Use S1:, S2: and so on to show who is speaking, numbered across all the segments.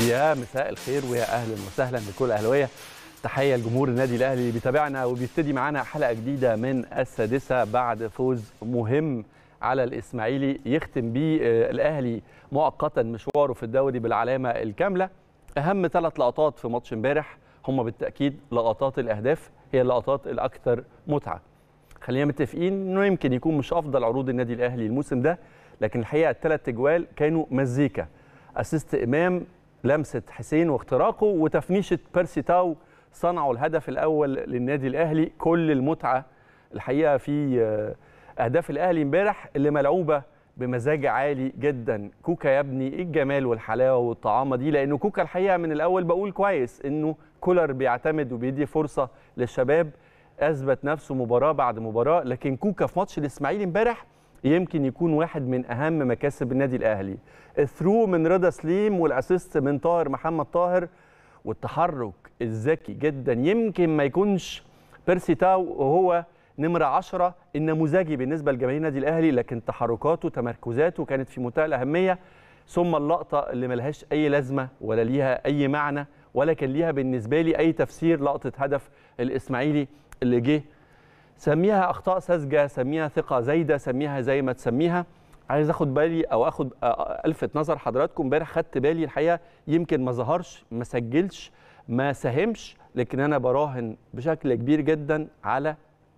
S1: يا مساء الخير ويا اهلا وسهلا بكل اهلاويه تحيه لجمهور النادي الاهلي اللي بيتابعنا وبيبتدي معانا حلقه جديده من السادسه بعد فوز مهم على الاسماعيلي يختم بيه الاهلي مؤقتا مشواره في الدوري بالعلامه الكامله اهم ثلاث لقطات في ماتش امبارح هم بالتاكيد لقطات الاهداف هي اللقطات الاكثر متعه خلينا متفقين انه يمكن يكون مش افضل عروض النادي الاهلي الموسم ده لكن الحقيقه الثلاث اجوال كانوا مزيكا اسيست امام لمسه حسين واختراقه وتفنيشه بيرسي تاو صنعوا الهدف الاول للنادي الاهلي كل المتعه الحقيقه في اهداف الاهلي امبارح اللي ملعوبه بمزاج عالي جدا كوكا يا ابني ايه الجمال والحلاوه والطعامه دي لانه كوكا الحقيقه من الاول بقول كويس انه كولر بيعتمد وبيدي فرصه للشباب اثبت نفسه مباراه بعد مباراه لكن كوكا في ماتش الاسماعيلي امبارح يمكن يكون واحد من اهم مكاسب النادي الاهلي الثرو من رضا سليم والاسيست من طاهر محمد طاهر والتحرك الذكي جدا يمكن ما يكونش بيرسي تاو وهو نمرة 10 النموذجي بالنسبة لجماهير النادي الأهلي لكن تحركاته تمركزاته كانت في منتهى الأهمية ثم اللقطة اللي ملهاش أي لازمة ولا ليها أي معنى ولا كان ليها بالنسبة لي أي تفسير لقطة هدف الإسماعيلي اللي جه سميها أخطاء ساذجة سميها ثقة زايدة سميها زي ما تسميها عايز اخد بالي او اخد الفت نظر حضراتكم امبارح خدت بالي الحقيقه يمكن ما ظهرش ما سجلش ما ساهمش لكن انا براهن بشكل كبير جدا على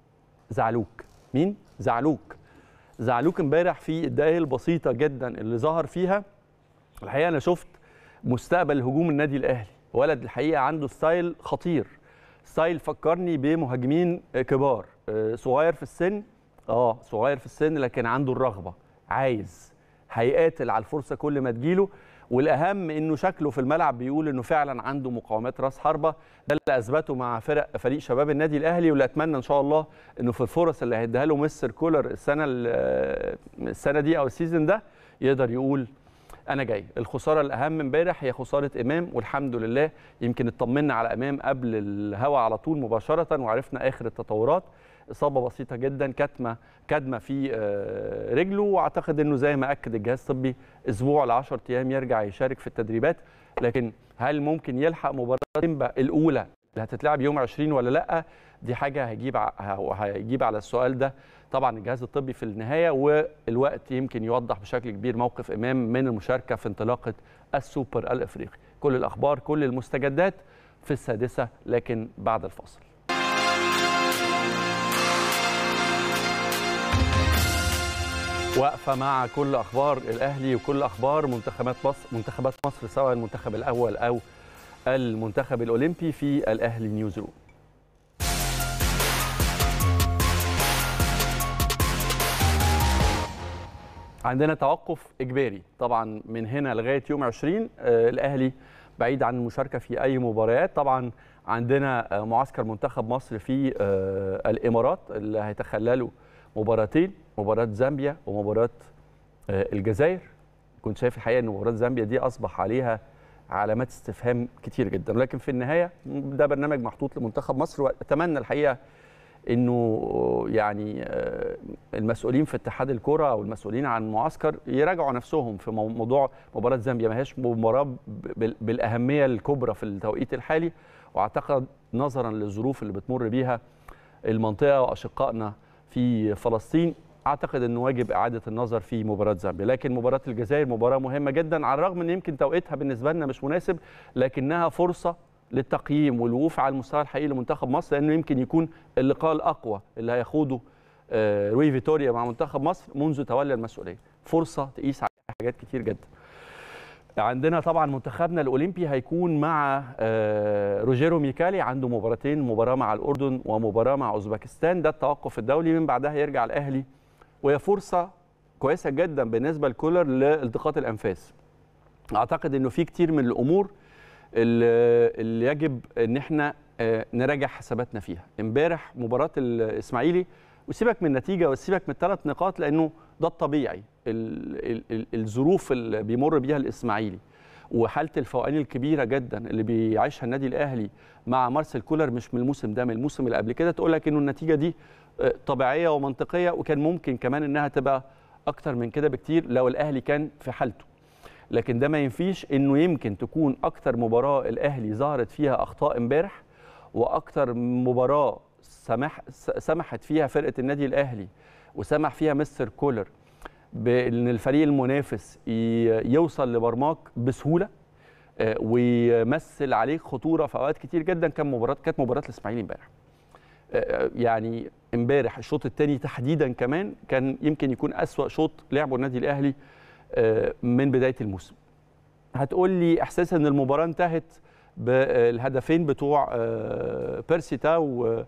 S1: زعلوك مين زعلوك زعلوك امبارح في الدقائق البسيطه جدا اللي ظهر فيها الحقيقه انا شفت مستقبل هجوم النادي الاهلي ولد الحقيقه عنده ستايل خطير ستايل فكرني بمهاجمين كبار صغير في السن اه صغير في السن لكن عنده الرغبه عايز هيقاتل على الفرصه كل ما تجيله والاهم انه شكله في الملعب بيقول انه فعلا عنده مقاومات راس حربه ده اللي اثبته مع فرق فريق شباب النادي الاهلي واللي اتمنى ان شاء الله انه في الفرص اللي هيديها له مستر كولر السنه السنه دي او السيزون ده يقدر يقول انا جاي الخساره الاهم امبارح هي خساره امام والحمد لله يمكن اطمنا على امام قبل الهوا على طول مباشره وعرفنا اخر التطورات اصابه بسيطه جدا كتمه كدمه في رجله واعتقد انه زي ما اكد الجهاز الطبي اسبوع ل 10 ايام يرجع يشارك في التدريبات لكن هل ممكن يلحق مباراه سيمبا الاولى اللي هتتلعب يوم 20 ولا لا دي حاجه هيجيب هيجيب على السؤال ده طبعا الجهاز الطبي في النهايه والوقت يمكن يوضح بشكل كبير موقف امام من المشاركه في انطلاقه السوبر الافريقي كل الاخبار كل المستجدات في السادسه لكن بعد الفاصل واقفه مع كل اخبار الاهلي وكل اخبار منتخبات مصر منتخبات مصر سواء المنتخب الاول او المنتخب الاولمبي في الاهلي نيوز روم عندنا توقف اجباري طبعا من هنا لغايه يوم 20 آه الاهلي بعيد عن المشاركه في اي مباريات طبعا عندنا آه معسكر منتخب مصر في آه الامارات اللي هيتخللوا مباراتين مباراه زامبيا ومباراه الجزائر كنت شايف الحقيقه ان مباراه زامبيا دي اصبح عليها علامات استفهام كتير جدا لكن في النهايه ده برنامج محطوط لمنتخب مصر واتمنى الحقيقه انه يعني المسؤولين في اتحاد الكره او المسؤولين عن المعسكر يراجعوا نفسهم في موضوع مباراه زامبيا ما هيش مباراه بالاهميه الكبرى في التوقيت الحالي واعتقد نظرا للظروف اللي بتمر بيها المنطقه واشقائنا في فلسطين اعتقد انه واجب اعاده النظر في مباراه زامبيا لكن مباراه الجزائر مباراه مهمه جدا على الرغم ان يمكن توقيتها بالنسبه لنا مش مناسب لكنها فرصه للتقييم والوقوف على المستوى الحقيقي لمنتخب مصر لانه يمكن يكون اللقاء الاقوى اللي هيخوضه روي فيتوريا مع منتخب مصر منذ تولي المسؤوليه فرصه تقيس على حاجات كتير جدا عندنا طبعا منتخبنا الاولمبي هيكون مع روجيرو ميكالي عنده مباراتين مباراه مع الاردن ومباراه مع اوزبكستان ده التوقف الدولي من بعدها يرجع الاهلي وهي فرصه كويسه جدا بالنسبه لكولر لالتقاط الانفاس اعتقد انه في كتير من الامور اللي, اللي يجب ان احنا نراجع حساباتنا فيها امبارح مباراه الاسماعيلي وسيبك من النتيجه وسيبك من الثلاث نقاط لانه ده الطبيعي ال ال الظروف اللي بيمر بيها الاسماعيلي وحاله الفوقان الكبيره جدا اللي بيعيشها النادي الاهلي مع مارسيل كولر مش من الموسم ده من الموسم اللي قبل كده تقول لك انه النتيجه دي طبيعيه ومنطقيه وكان ممكن كمان انها تبقى اكتر من كده بكتير لو الاهلي كان في حالته لكن ده ما ينفيش انه يمكن تكون اكتر مباراه الاهلي ظهرت فيها اخطاء امبارح واكتر مباراه سمح سمحت فيها فرقه النادي الاهلي وسمح فيها مستر كولر بان الفريق المنافس يوصل لمرماك بسهوله ويمثل عليك خطوره في اوقات كتير جدا كان مباراه كانت مباراه الاسماعيلي امبارح يعني امبارح الشوط الثاني تحديدا كمان كان يمكن يكون اسوا شوط لعبه النادي الاهلي من بدايه الموسم هتقول لي احساس ان المباراه انتهت بالهدفين بتوع بيرسي تاو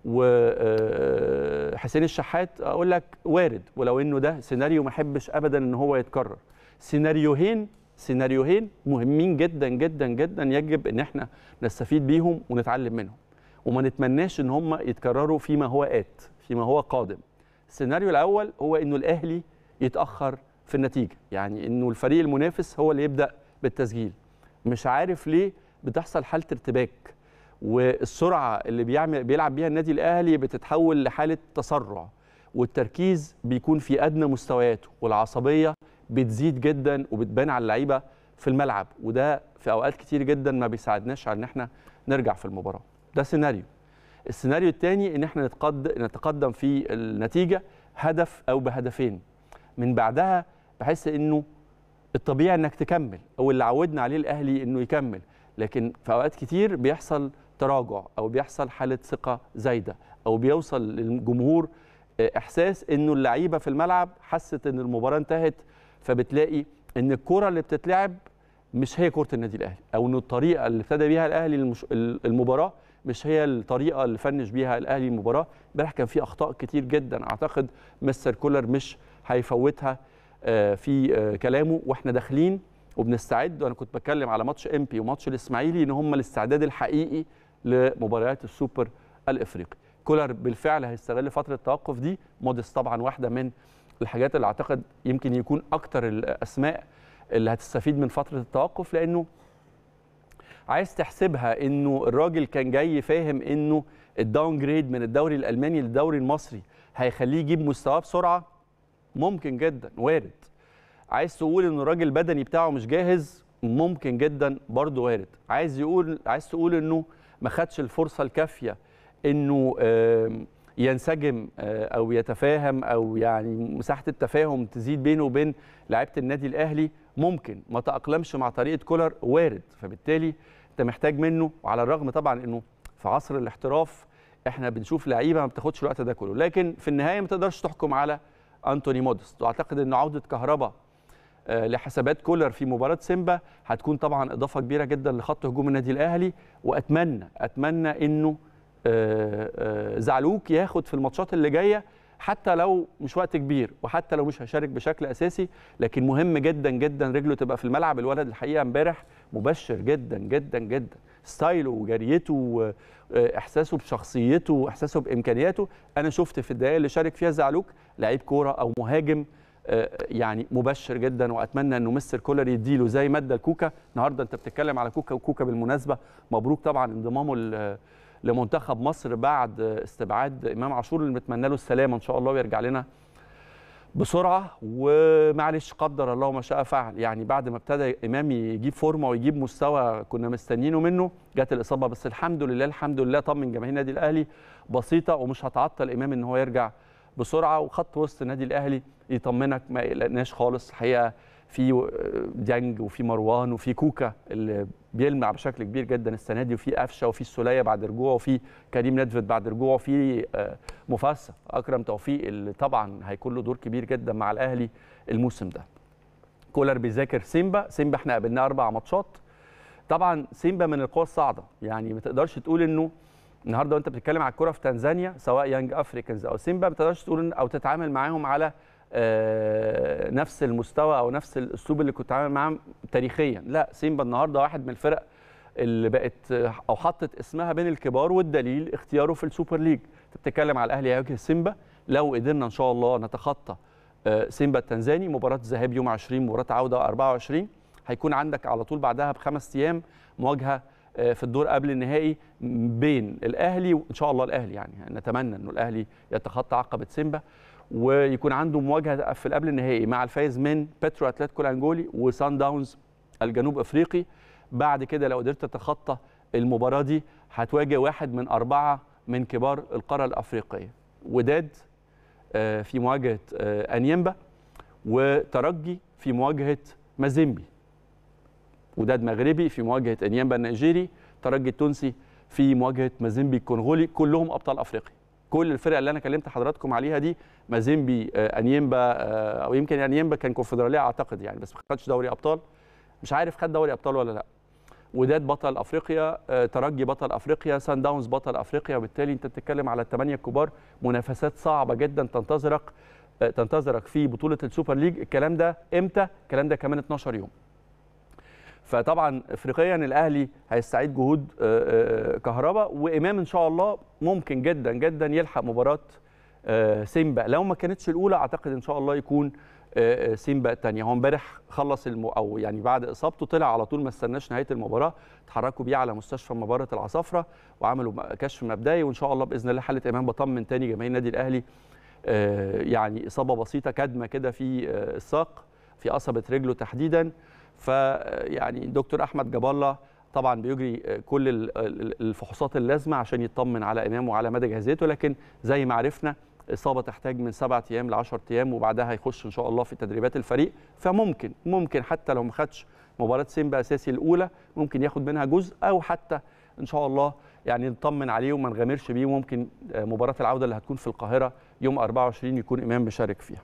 S1: وحسين الشحات اقول لك وارد ولو انه ده سيناريو ما احبش ابدا ان هو يتكرر سيناريوهين سيناريوهين مهمين جدا جدا جدا يجب ان احنا نستفيد بيهم ونتعلم منهم وما نتمناش ان هم يتكرروا فيما هو ات فيما هو قادم السيناريو الاول هو انه الاهلي يتاخر في النتيجه يعني انه الفريق المنافس هو اللي يبدا بالتسجيل مش عارف ليه بتحصل حاله ارتباك والسرعه اللي بيعمل بيلعب بيها النادي الاهلي بتتحول لحاله تسرع والتركيز بيكون في ادنى مستوياته والعصبيه بتزيد جدا وبتبان على اللعيبه في الملعب وده في اوقات كتير جدا ما بيساعدناش على ان احنا نرجع في المباراه ده سيناريو السيناريو الثاني ان احنا نتقدم نتقدم في النتيجه هدف او بهدفين من بعدها بحس انه الطبيعي انك تكمل او اللي عودنا عليه الاهلي انه يكمل لكن في اوقات كتير بيحصل تراجع او بيحصل حاله ثقه زايده او بيوصل للجمهور احساس انه اللعيبه في الملعب حست ان المباراه انتهت فبتلاقي ان الكره اللي بتتلعب مش هي كره النادي الاهلي او ان الطريقه اللي ابتدى بيها الاهلي المش... المباراه مش هي الطريقه اللي فنش بيها الاهلي المباراه امبارح كان في اخطاء كتير جدا اعتقد مستر كولر مش هيفوتها في كلامه واحنا داخلين وبنستعد وانا كنت بتكلم على ماتش امبي وماتش الاسماعيلي ان هم الاستعداد الحقيقي لمباريات السوبر الافريقي كولر بالفعل هيستغل فتره التوقف دي موديس طبعا واحده من الحاجات اللي اعتقد يمكن يكون اكتر الاسماء اللي هتستفيد من فتره التوقف لانه عايز تحسبها انه الراجل كان جاي فاهم انه الداون جريد من الدوري الالماني للدوري المصري هيخليه يجيب مستواه بسرعه ممكن جدا وارد عايز تقول ان الراجل البدني بتاعه مش جاهز ممكن جدا برضه وارد عايز يقول عايز تقول انه ما خدش الفرصه الكافيه انه ينسجم او يتفاهم او يعني مساحه التفاهم تزيد بينه وبين لعيبه النادي الاهلي ممكن ما تاقلمش مع طريقه كولر وارد فبالتالي انت محتاج منه وعلى الرغم طبعا انه في عصر الاحتراف احنا بنشوف لعيبه ما بتاخدش الوقت ده كله لكن في النهايه ما تقدرش تحكم على انتوني مودست واعتقد ان عوده كهربا لحسابات كولر في مباراه سيمبا هتكون طبعا اضافه كبيره جدا لخط هجوم النادي الاهلي واتمنى اتمنى انه زعلوك ياخد في الماتشات اللي جايه حتى لو مش وقت كبير وحتى لو مش هيشارك بشكل اساسي لكن مهم جدا جدا رجله تبقى في الملعب الولد الحقيقه امبارح مبشر جدا جدا جدا ستايله وجريته واحساسه بشخصيته واحساسه بامكانياته انا شفت في الدقائق اللي شارك فيها زعلوك لعيب كوره او مهاجم يعني مبشر جدا واتمنى انه مستر كولر يديله زي ما ادى الكوكا النهارده انت بتتكلم على كوكا وكوكا بالمناسبه مبروك طبعا انضمامه لمنتخب مصر بعد استبعاد امام عاشور اللي بنتمنى له السلامه ان شاء الله ويرجع لنا بسرعه ومعلش قدر الله ما شاء فعل يعني بعد ما ابتدى امام يجيب فورمه ويجيب مستوى كنا مستنيينه منه جت الاصابه بس الحمد لله الحمد لله طمن جماهير النادي الاهلي بسيطه ومش هتعطل امام ان هو يرجع بسرعه وخط وسط النادي الاهلي يطمنك ما يقلقناش خالص الحقيقه في ديانج وفي مروان وفي كوكا اللي بيلمع بشكل كبير جدا السنه دي وفي قفشه وفي السوليه بعد رجوعه وفي كريم ندفد بعد رجوعه وفي مفسر اكرم توفيق اللي طبعا هيكون له دور كبير جدا مع الاهلي الموسم ده. كولر بيذاكر سيمبا، سيمبا احنا قابلناه اربع ماتشات. طبعا سيمبا من القوى الصاعده يعني ما تقدرش تقول انه النهارده وانت بتتكلم على الكوره في تنزانيا سواء يانج افريكانز او سيمبا ما تقدرش تقول او تتعامل معاهم على آه نفس المستوى او نفس الاسلوب اللي كنت عامل معاه تاريخيا لا سيمبا النهارده واحد من الفرق اللي بقت او حطت اسمها بين الكبار والدليل اختياره في السوبر ليج انت بتتكلم على الاهلي هيواجه سيمبا لو قدرنا ان شاء الله نتخطى آه سيمبا التنزاني مباراه ذهاب يوم 20 مباراه عوده 24 هيكون عندك على طول بعدها بخمس ايام مواجهه في الدور قبل النهائي بين الاهلي وان شاء الله الاهلي يعني نتمنى انه الاهلي يتخطى عقبه سيمبا ويكون عنده مواجهه في قبل النهائي مع الفايز من بترو اتلتيكو الانجولي وسان داونز الجنوب افريقي بعد كده لو قدرت تتخطى المباراه دي هتواجه واحد من اربعه من كبار القاره الافريقيه وداد آه، في مواجهه آه، انيمبا وترجي في مواجهه مازيمبي وداد مغربي في مواجهه انيمبا النيجيري ترجي التونسي في مواجهه مازيمبي الكونغولي كلهم ابطال افريقيا كل الفرق اللي انا كلمت حضراتكم عليها دي مازيمبي آه، انيمبا آه، او يمكن انيمبا كان كونفدراليه اعتقد يعني بس ما خدش دوري ابطال مش عارف خد دوري ابطال ولا لا وداد بطل افريقيا آه، ترجي بطل افريقيا سان داونز بطل افريقيا وبالتالي انت بتتكلم على الثمانيه الكبار منافسات صعبه جدا تنتظرك آه، تنتظرك في بطوله السوبر ليج الكلام ده امتى الكلام ده كمان 12 يوم فطبعا افريقيا الاهلي هيستعيد جهود آه، آه، كهربا وامام ان شاء الله ممكن جدا جدا يلحق مباراه آه، سيمبا لو ما كانتش الاولى اعتقد ان شاء الله يكون آه، آه، سيمبا الثانيه هو امبارح خلص الم... او يعني بعد اصابته طلع على طول ما استناش نهايه المباراه اتحركوا بيه على مستشفى مباراه العصافره وعملوا م- كشف مبدئي وان شاء الله باذن الله حاله امام بطمن تاني جماهير النادي الاهلي آه، يعني اصابه بسيطه كدمه كده في آه، الساق في قصبه رجله تحديدا فيعني دكتور احمد جاب الله طبعا بيجري آه، كل ال- ال- الفحوصات اللازمه عشان يطمن على امام وعلى مدى جاهزيته لكن زي ما عرفنا اصابه تحتاج من سبعة ايام ل 10 ايام وبعدها هيخش ان شاء الله في تدريبات الفريق فممكن ممكن حتى لو ما خدش مباراه سيمبا اساسي الاولى ممكن ياخد منها جزء او حتى ان شاء الله يعني نطمن عليه وما نغامرش بيه وممكن آه، مباراه العوده اللي هتكون في القاهره يوم 24 يكون امام مشارك فيها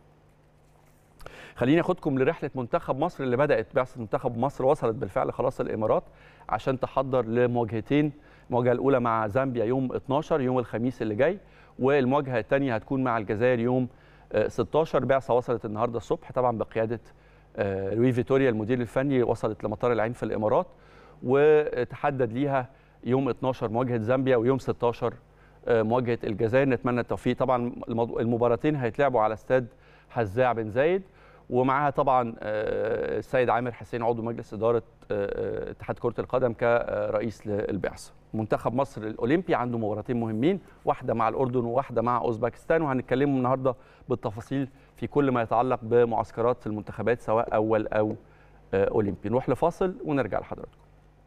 S1: خليني اخدكم لرحله منتخب مصر اللي بدات بعثه منتخب مصر وصلت بالفعل خلاص الامارات عشان تحضر لمواجهتين المواجهه الاولى مع زامبيا يوم 12 يوم الخميس اللي جاي والمواجهه الثانيه هتكون مع الجزائر يوم آه، 16 بعثه وصلت النهارده الصبح طبعا بقياده آه، لوي فيتوريا المدير الفني وصلت لمطار العين في الامارات وتحدد ليها يوم 12 مواجهه زامبيا ويوم 16 آه، مواجهه الجزائر نتمنى التوفيق طبعا الموضوع- المباراتين هيتلعبوا على استاد حزاع بن زايد ومعاها طبعا آه، السيد عامر حسين عضو مجلس اداره آه، آه، اتحاد كره القدم كرئيس للبعثه. منتخب مصر الاولمبي عنده مباراتين مهمين واحده مع الاردن وواحده مع اوزبكستان وهنتكلم النهارده بالتفاصيل في كل ما يتعلق بمعسكرات المنتخبات سواء اول او آه، اولمبي. نروح لفاصل ونرجع لحضراتكم.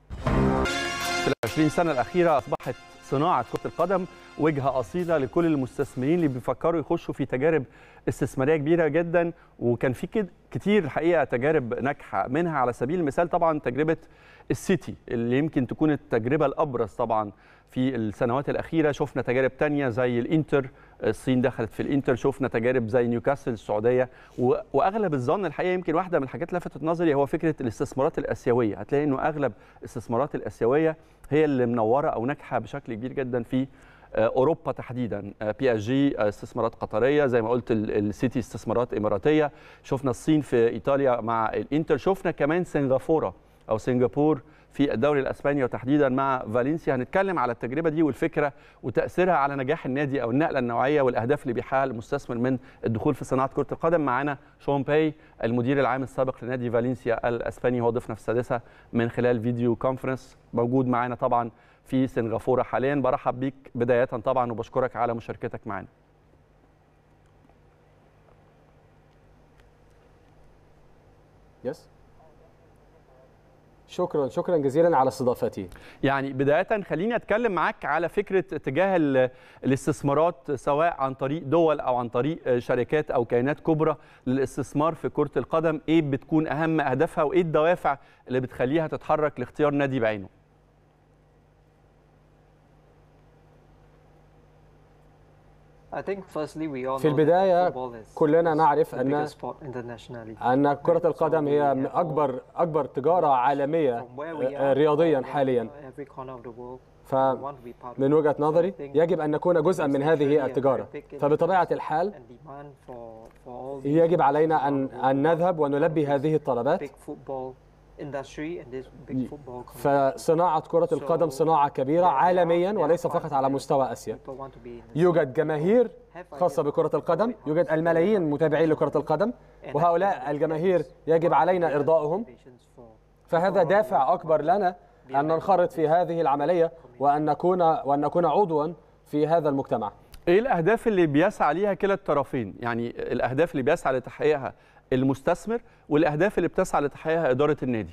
S1: في ال 20 سنه الاخيره اصبحت صناعه كره القدم وجهه اصيله لكل المستثمرين اللي بيفكروا يخشوا في تجارب استثماريه كبيره جدا وكان في كد- كتير الحقيقه تجارب ناجحه منها على سبيل المثال طبعا تجربه السيتي اللي يمكن تكون التجربه الابرز طبعا في السنوات الاخيره شفنا تجارب تانية زي الانتر الصين دخلت في الانتر شفنا تجارب زي نيوكاسل السعوديه و- واغلب الظن الحقيقه يمكن واحده من الحاجات اللي لفتت نظري هو فكره الاستثمارات الاسيويه هتلاقي انه اغلب الاستثمارات الاسيويه هي اللي منوره او ناجحه بشكل كبير جدا في آه، اوروبا تحديدا آه، بي اس جي آه، استثمارات قطريه زي ما قلت ال- السيتي استثمارات اماراتيه شفنا الصين في ايطاليا مع الانتر شفنا كمان سنغافوره او سنغافور في الدوري الاسباني وتحديدا مع فالنسيا هنتكلم على التجربه دي والفكره وتاثيرها على نجاح النادي او النقله النوعيه والاهداف اللي بيحققها المستثمر من الدخول في صناعه كره القدم معانا شون باي المدير العام السابق لنادي فالنسيا الاسباني هو ضيفنا في السادسه من خلال فيديو كونفرنس موجود معانا طبعا في سنغافوره حاليا برحب بيك بدايه طبعا وبشكرك على مشاركتك معنا
S2: يس شكرا شكرا جزيلا على استضافتي
S1: يعني بداية خليني أتكلم معاك على فكرة اتجاه ال- الاستثمارات سواء عن طريق دول أو عن طريق شركات أو كيانات كبرى للاستثمار في كرة القدم إيه بتكون أهم أهدافها وإيه الدوافع اللي بتخليها تتحرك لاختيار نادي بعينه
S3: I think firstly we all
S2: في
S3: know that
S2: البداية
S3: football is-
S2: كلنا
S3: is
S2: نعرف
S3: the
S2: أن
S3: biggest sport internationally.
S2: أن كرة القدم هي من أكبر أكبر تجارة عالمية
S3: From where we
S2: آه،
S3: are,
S2: رياضيا
S3: from
S2: حاليا
S3: every corner of the world, we
S2: فمن
S3: want to be part of it.
S2: وجهة
S3: So I
S2: نظري
S3: think
S2: يجب أن نكون جزءا من هذه التجارة فبطبيعة الحال
S3: and demand for- for all these
S2: يجب علينا
S3: countries
S2: أن
S3: around the
S2: أن
S3: world
S2: نذهب ونلبي هذه الطلبات
S3: big football industry and this big football community.
S2: فصناعة كرة القدم صناعة كبيرة عالميا وليس فقط على مستوى آسيا
S3: People want to be in this
S2: يوجد جماهير خاصة بكرة القدم يوجد الملايين متابعين لكرة القدم وهؤلاء الجماهير يجب علينا إرضائهم
S3: motivations for
S2: فهذا دافع أكبر لنا أن ننخرط في هذه العملية وأن نكون وأن نكون عضوا في هذا المجتمع
S1: ايه الاهداف اللي بيسعى ليها كلا الطرفين يعني الاهداف اللي بيسعى لتحقيقها المستثمر والاهداف اللي بتسعى لتحقيقها اداره النادي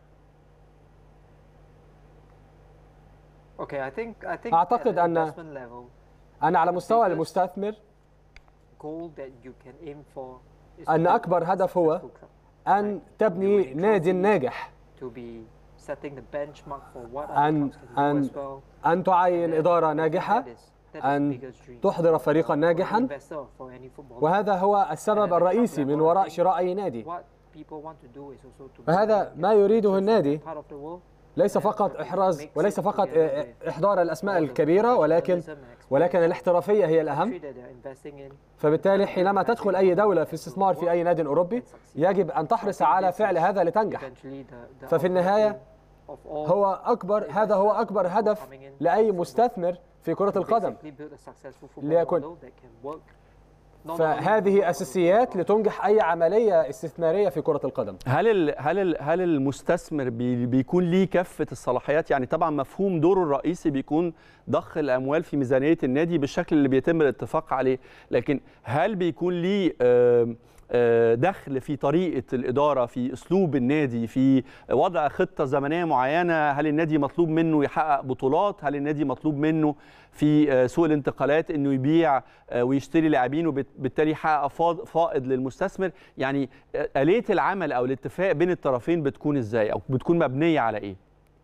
S3: Okay, I think I think
S2: أعتقد
S3: at the
S2: أن-
S3: investment level,
S2: أن على مستوى المستثمر
S3: goal that you can aim for is
S2: أن
S3: to build
S2: أكبر
S3: a
S2: هدف هو
S3: successful club,
S2: أن تبني نادي ناجح
S3: to be setting the benchmark for what
S2: أن-
S3: other clubs can do
S2: أن
S3: as well.
S2: أن تعين إدارة
S3: That
S2: ناجحة
S3: is- that is the
S2: أن
S3: biggest dream
S2: تحضر فريقا
S3: for an
S2: ناجحا
S3: investor or for any footballer.
S2: وهذا هو السبب الرئيسي من وراء شراء أي نادي
S3: What people want to do is also to
S2: فهذا
S3: build
S2: ما يريده النادي
S3: part of the world
S2: ليس فقط إحراز وليس فقط إحضار الأسماء الكبيرة ولكن ولكن الاحترافية هي الأهم
S3: country that they're investing in
S2: فبالتالي حينما تدخل أي دولة في استثمار في أي نادي أوروبي يجب أن تحرص على فعل هذا لتنجح
S3: eventually the, the
S2: ففي النهاية
S3: ultimate aim of all
S2: هو أكبر هذا هو أكبر هدف لأي مستثمر في كرة القدم
S3: basically build a successful football
S2: ليكن-
S3: model that can work not only
S2: فهذه أساسيات لتنجح أي عملية استثمارية في كرة القدم
S1: هل ال هل ال هل المستثمر بي بيكون ليه كافه الصلاحيات يعني طبعا مفهوم دوره الرئيسي بيكون ضخ الاموال في ميزانيه النادي بالشكل اللي بيتم الاتفاق عليه لكن هل بيكون ليه آم، آه، دخل في طريقه الاداره في اسلوب النادي في وضع خطه زمنيه معينه هل النادي مطلوب منه يحقق بطولات هل النادي مطلوب منه في آه، سوق الانتقالات انه يبيع آه، ويشتري لاعبين وبالتالي يحقق فاض- فائض للمستثمر يعني آه، آلية العمل او الاتفاق بين الطرفين بتكون ازاي او بتكون مبنيه على ايه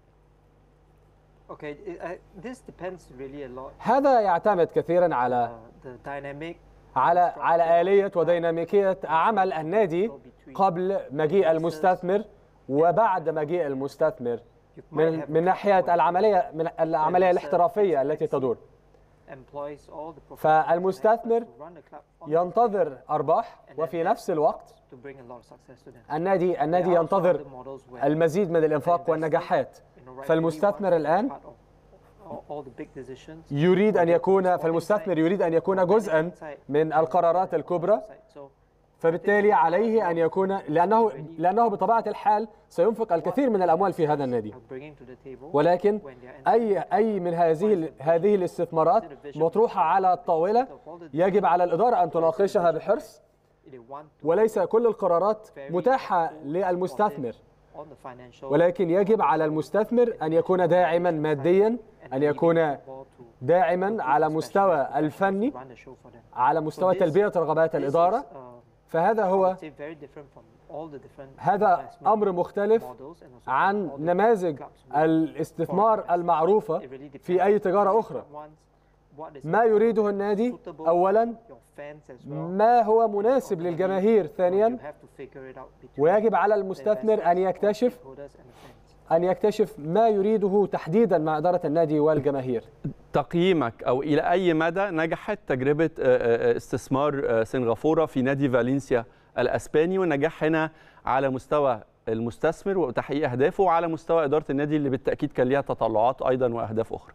S3: okay it, uh, this depends really a lot
S2: هذا يعتمد كثيرا على
S3: uh, the dynamic
S2: على على آلية وديناميكية عمل النادي قبل مجيء المستثمر وبعد مجيء المستثمر
S3: you might
S2: من
S3: have
S2: من
S3: a
S2: ناحية
S3: club
S2: العملية من العملية الاحترافية التي تدور
S3: employs all the professionals
S2: فالمستثمر
S3: to run the club on
S2: ينتظر أرباح وفي نفس الوقت
S3: to bring a lot of success to them
S2: النادي النادي
S3: There are also
S2: ينتظر
S3: other models where,
S2: المزيد من الإنفاق والنجاحات
S3: you know, rightfully
S2: فالمستثمر
S3: wants to be
S2: الآن
S3: part of all- all the big decisions.
S2: يريد أن
S3: whether it's
S2: يكون
S3: sporting
S2: فالمستثمر
S3: side
S2: يريد أن يكون
S3: or
S2: جزءا
S3: management side
S2: من القرارات الكبرى
S3: side. So
S2: فبالتالي عليه أن يكون لأنه لأنه بطبيعة الحال سينفق الكثير من الأموال في هذا النادي
S3: are bringing to the table
S2: ولكن
S3: when they're entering
S2: أي أي من هذه هذه الاستثمارات مطروحة على الطاولة يجب على الإدارة أن تناقشها بحرص
S3: they want to
S2: وليس كل القرارات متاحة للمستثمر
S3: on the financial
S2: ولكن يجب على المستثمر أن يكون داعما ماديا
S3: and
S2: أن
S3: leading
S2: يكون
S3: football to
S2: داعما على مستوى الفني
S3: run the show for them.
S2: على مستوى تلبية رغبات
S3: This
S2: الإدارة
S3: is, uh,
S2: فهذا
S3: I
S2: هو
S3: would say very different from all the different
S2: هذا
S3: investment
S2: أمر مختلف
S3: models and also
S2: عن
S3: from all the
S2: نماذج
S3: clubs.
S2: الاستثمار المعروفة
S3: It really depends
S2: في أي
S3: on
S2: تجارة
S3: the
S2: أخرى
S3: ones. What is
S2: ما يريده النادي
S3: suitable
S2: أولا
S3: for your fans as well.
S2: ما هو مناسب للجماهير
S3: You
S2: ثانيا
S3: have to figure it out between
S2: ويجب على
S3: the
S2: المستثمر أن
S3: investors,
S2: يكتشف
S3: stakeholders and the fans.
S2: أن يكتشف ما يريده تحديدا مع إدارة النادي والجماهير
S1: تقييمك او الى اي مدى نجحت تجربه آه، آه، استثمار آه، سنغافوره في نادي فالنسيا الاسباني والنجاح هنا على مستوى المستثمر وتحقيق اهدافه وعلى مستوى اداره النادي اللي بالتاكيد كان ليها تطلعات ايضا واهداف اخرى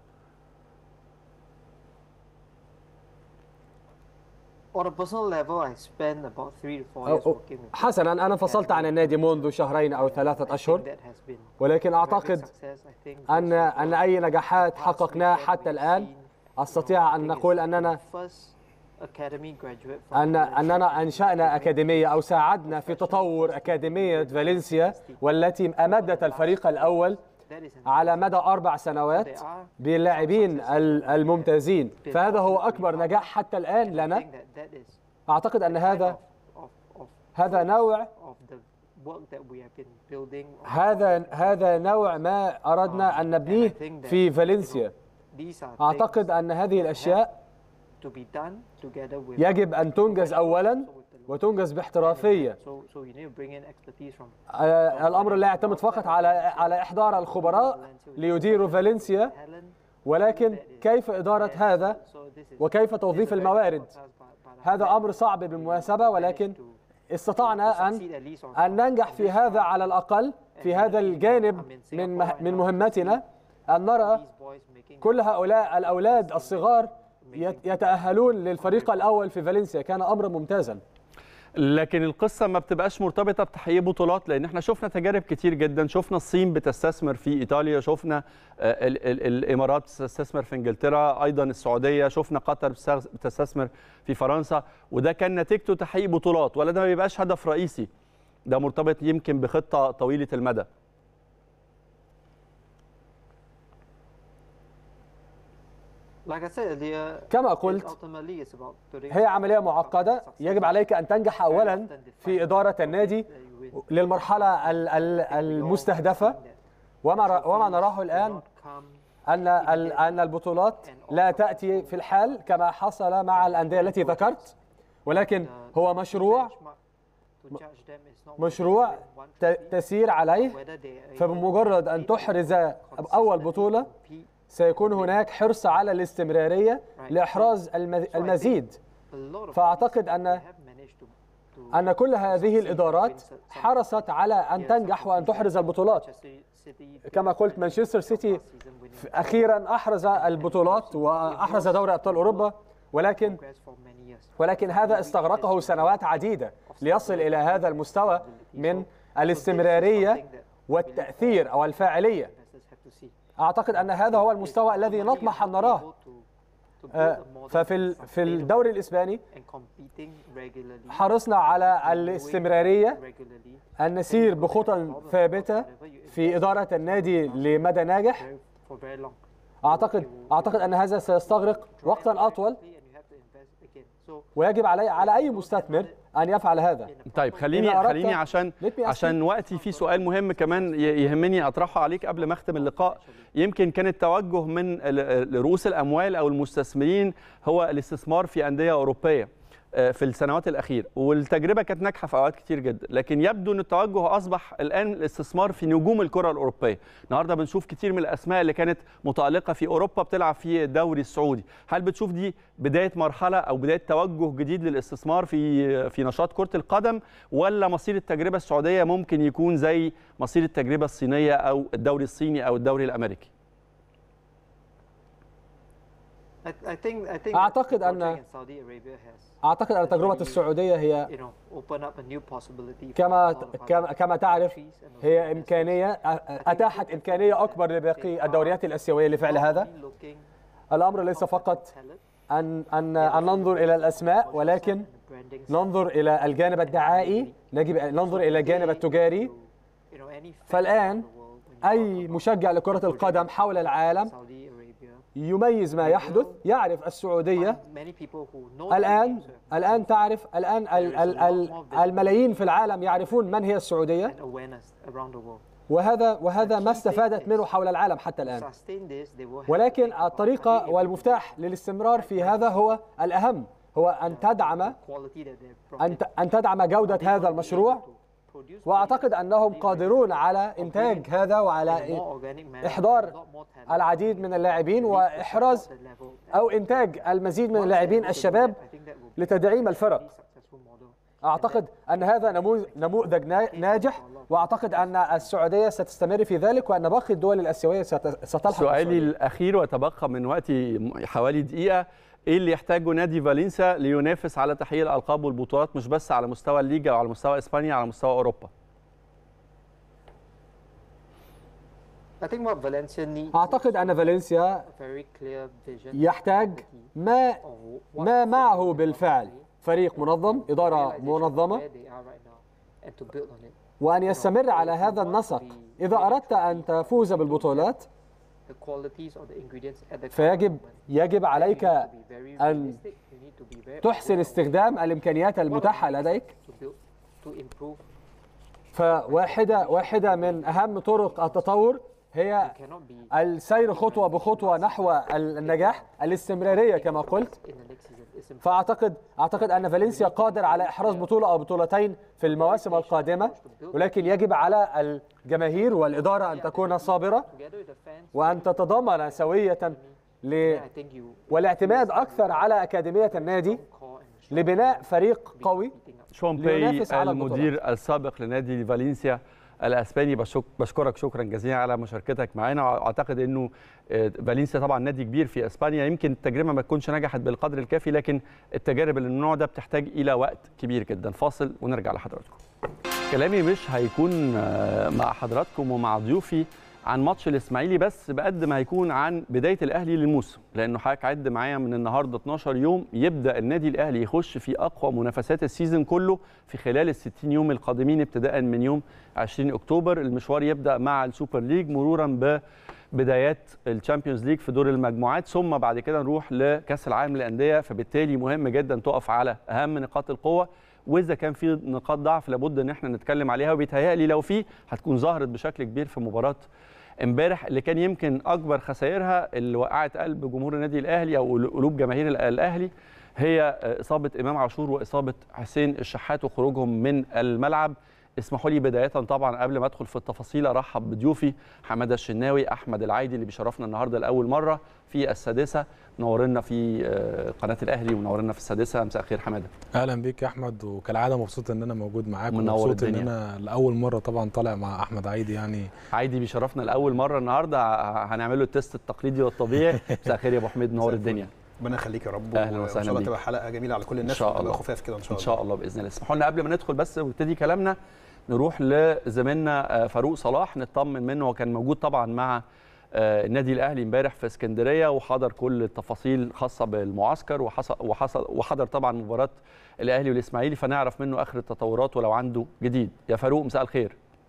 S3: On a personal level, I spent about three to four
S2: أو-
S3: years
S2: أو-
S3: working with
S2: حسنا أنا انفصلت عن النادي منذ شهرين أو ثلاثة أشهر
S3: that has been
S2: ولكن
S3: very
S2: أعتقد
S3: success, I think,
S2: أن
S3: based on
S2: أن أي نجاحات
S3: the past
S2: حققناها
S3: weekend
S2: حتى
S3: we've
S2: الآن
S3: seen,
S2: أستطيع
S3: I
S2: أن
S3: think it's
S2: نقول
S3: the
S2: أننا
S3: first academy graduate from
S2: أن
S3: Valencia
S2: أننا أنشأنا أكاديمية أو ساعدنا في تطور أكاديمية فالنسيا والتي أمدت الفريق الأول
S3: That is an-
S2: على مدى أربع سنوات
S3: There are
S2: باللاعبين ال- الممتازين فهذا هو أكبر نجاح حتى الآن
S3: I
S2: لنا
S3: think that that is
S2: أعتقد أن
S3: kind
S2: هذا
S3: of, of, of,
S2: هذا نوع
S3: of the work that we have been building.
S2: هذا هذا نوع ما أردنا أن نبنيه في فالنسيا
S3: These are
S2: أعتقد أن هذه الأشياء
S3: things to be done together with
S2: يجب أن تنجز أولا وتنجز باحترافية
S3: So, so you need to bring in expertise from
S2: آه، الأمر لا يعتمد فقط على على إحضار الخبراء ليديروا فالنسيا
S3: Helen.
S2: ولكن كيف إدارة هذا
S3: So this is
S2: وكيف توظيف الموارد هذا أمر صعب بالمناسبة ولكن استطعنا أن
S3: succeed at least on
S2: أن ننجح في هذا على الأقل في هذا الجانب من مه- من مهمتنا أن نرى
S3: these boys making
S2: كل هؤلاء الأولاد الصغار يت- يتأهلون للفريق الأول في فالنسيا كان أمرا ممتازا
S1: لكن القصه ما بتبقاش مرتبطه بتحقيق بطولات لان احنا شفنا تجارب كتير جدا شفنا الصين بتستثمر في ايطاليا شفنا آه، ال ال الامارات بتستثمر في انجلترا ايضا السعوديه شفنا قطر بتستث- بتستثمر في فرنسا وده كان نتيجته تحقيق بطولات ولا ده ما بيبقاش هدف رئيسي ده مرتبط يمكن بخطه طويله المدى
S3: Like I said earlier,
S2: كما
S3: it
S2: قلت
S3: ultimately is about building
S2: هي عملية معقدة يجب عليك أن تنجح أولا في إدارة النادي للمرحلة ال- ال- المستهدفة وما ر- وما نراه الآن أن ال- أن البطولات لا تأتي في الحال كما حصل مع الأندية التي ذكرت ولكن هو مشروع مشروع ت- تسير عليه فبمجرد أن تحرز أول بطولة سيكون هناك حرص على الاستمرارية لإحراز الم- المزيد فأعتقد أن أن كل هذه الإدارات حرصت على أن تنجح وأن تحرز البطولات كما قلت مانشستر سيتي أخيرا أحرز البطولات وأحرز دوري أبطال أوروبا ولكن ولكن هذا استغرقه سنوات عديدة ليصل إلى هذا المستوى من الاستمرارية والتأثير أو الفاعلية أعتقد أن هذا هو المستوى الذي نطمح أن نراه آه، ففي ال- في الدوري الإسباني حرصنا على الاستمرارية أن نسير بخطى ثابتة في إدارة النادي لمدى ناجح أعتقد أعتقد أن هذا سيستغرق وقتا أطول ويجب علي على أي مستثمر أن يفعل هذا
S1: طيب خليني
S2: إذا أردت-
S1: خليني عشان
S2: Let me ask
S1: عشان وقتي في سؤال مهم كمان ي- يهمني اطرحه عليك قبل ما اختم اللقاء يمكن كان التوجه من ال- رؤوس الاموال او المستثمرين هو الاستثمار في انديه اوروبيه آه، في السنوات الاخيره والتجربه كانت ناجحه في اوقات كتير جدا لكن يبدو ان التوجه اصبح الان الاستثمار في نجوم الكره الاوروبيه النهارده بنشوف كتير من الاسماء اللي كانت متالقه في اوروبا بتلعب في الدوري السعودي هل بتشوف دي بدايه مرحله او بدايه توجه جديد للاستثمار في في نشاط كره القدم ولا مصير التجربه السعوديه ممكن يكون زي مصير التجربه الصينيه او الدوري الصيني او الدوري الامريكي
S3: أعتقد أن
S2: أعتقد أن تجربة السعودية هي كما كما كما تعرف هي إمكانية أتاحت إمكانية أكبر لباقي الدوريات الآسيوية لفعل هذا الأمر ليس فقط أن أن أن ننظر إلى الأسماء ولكن ننظر إلى الجانب الدعائي نجب ننظر إلى الجانب التجاري فالآن أي مشجع لكرة القدم حول العالم يميز ما يحدث يعرف السعودية الآن الآن تعرف الآن ال- ال- ال- الملايين في العالم يعرفون من هي السعودية وهذا وهذا ما استفادت منه حول العالم حتى الآن ولكن الطريقة والمفتاح للاستمرار في هذا هو الأهم هو أن تدعم أن ت- أن تدعم جودة هذا المشروع وأعتقد أنهم قادرون على إنتاج هذا وعلى إحضار العديد من اللاعبين وإحراز أو إنتاج المزيد من اللاعبين الشباب لتدعيم الفرق أعتقد أن هذا نموذ- نموذج نا- ناجح وأعتقد أن السعودية ستستمر في ذلك وأن باقي الدول الآسيوية ست- ستلحق
S1: سؤالي
S2: السعودية.
S1: الاخير وتبقى من وقتي حوالي دقيقه ايه اللي يحتاجه نادي فالنسيا لينافس على تحقيق الالقاب والبطولات مش بس على مستوى الليجا وعلى مستوى اسبانيا على مستوى اوروبا
S2: أعتقد أن فالنسيا يحتاج ما ما معه بالفعل فريق منظم إدارة منظمة وأن يستمر على هذا النسق إذا أردت أن تفوز بالبطولات فيجب يجب عليك أن تحسن استخدام الإمكانيات المتاحة لديك فواحدة واحدة من أهم طرق التطور هي السير خطوة بخطوة نحو النجاح الاستمرارية كما قلت فأعتقد أعتقد أن فالنسيا قادر على إحراز بطولة أو بطولتين في المواسم القادمة ولكن يجب على الجماهير والإدارة أن تكون صابرة وأن تتضامن سوية ل... والاعتماد أكثر على أكاديمية النادي لبناء فريق قوي
S1: شون باي
S2: لينافس على
S1: المدير السابق لنادي فالنسيا الاسباني بشك بشكرك شكرا جزيلا على مشاركتك معنا واعتقد انه فالنسيا طبعا نادي كبير في اسبانيا يمكن التجربه ما تكونش نجحت بالقدر الكافي لكن التجارب اللي من النوع ده بتحتاج الى وقت كبير جدا فاصل ونرجع لحضراتكم كلامي مش هيكون مع حضراتكم ومع ضيوفي عن ماتش الاسماعيلي بس بقد ما هيكون عن بدايه الاهلي للموسم لانه حضرتك عد معايا من النهارده 12 يوم يبدا النادي الاهلي يخش في اقوى منافسات السيزون كله في خلال ال 60 يوم القادمين ابتداء من يوم 20 اكتوبر المشوار يبدا مع السوبر ليج مرورا ببدايات الشامبيونز ليج في دور المجموعات ثم بعد كده نروح لكاس العالم للانديه فبالتالي مهم جدا تقف على اهم نقاط القوه واذا كان في نقاط ضعف لابد ان احنا نتكلم عليها وبيتهيألي لو في هتكون ظهرت بشكل كبير في مباراه امبارح اللي كان يمكن اكبر خسائرها اللي وقعت قلب جمهور النادي الاهلي او قلوب جماهير الاهلي هي اصابه امام عاشور واصابه حسين الشحات وخروجهم من الملعب اسمحوا لي بدايه طبعا قبل ما ادخل في التفاصيل ارحب بضيوفي حماده الشناوي احمد العايدي اللي بيشرفنا النهارده لاول مره في السادسه منورنا في قناه الاهلي ومنورنا في السادسه مساء الخير حماده
S4: اهلا بيك يا احمد وكالعاده مبسوط ان انا موجود معاك ومبسوط ان انا لاول مره طبعا طالع مع احمد عايدي يعني
S1: عايدي بيشرفنا لاول مره النهارده هنعمل له التيست التقليدي والطبيعي مساء الخير يا ابو حميد منور الدنيا
S5: ربنا يخليك يا رب
S1: اهلا وسهلا
S5: ان شاء الله تبقى حلقه جميله على كل الناس
S1: ان شاء الله
S5: خفاف كده ان شاء الله
S1: ان شاء الله باذن الله اسمحوا لنا قبل ما ندخل بس ونبتدي كلامنا نروح لزميلنا فاروق صلاح نطمن منه وكان موجود طبعا مع النادي الاهلي امبارح في اسكندريه وحضر كل التفاصيل الخاصه بالمعسكر وحصل وحصل وحضر طبعا مباراه الاهلي والاسماعيلي فنعرف منه اخر التطورات ولو عنده جديد يا فاروق مساء الخير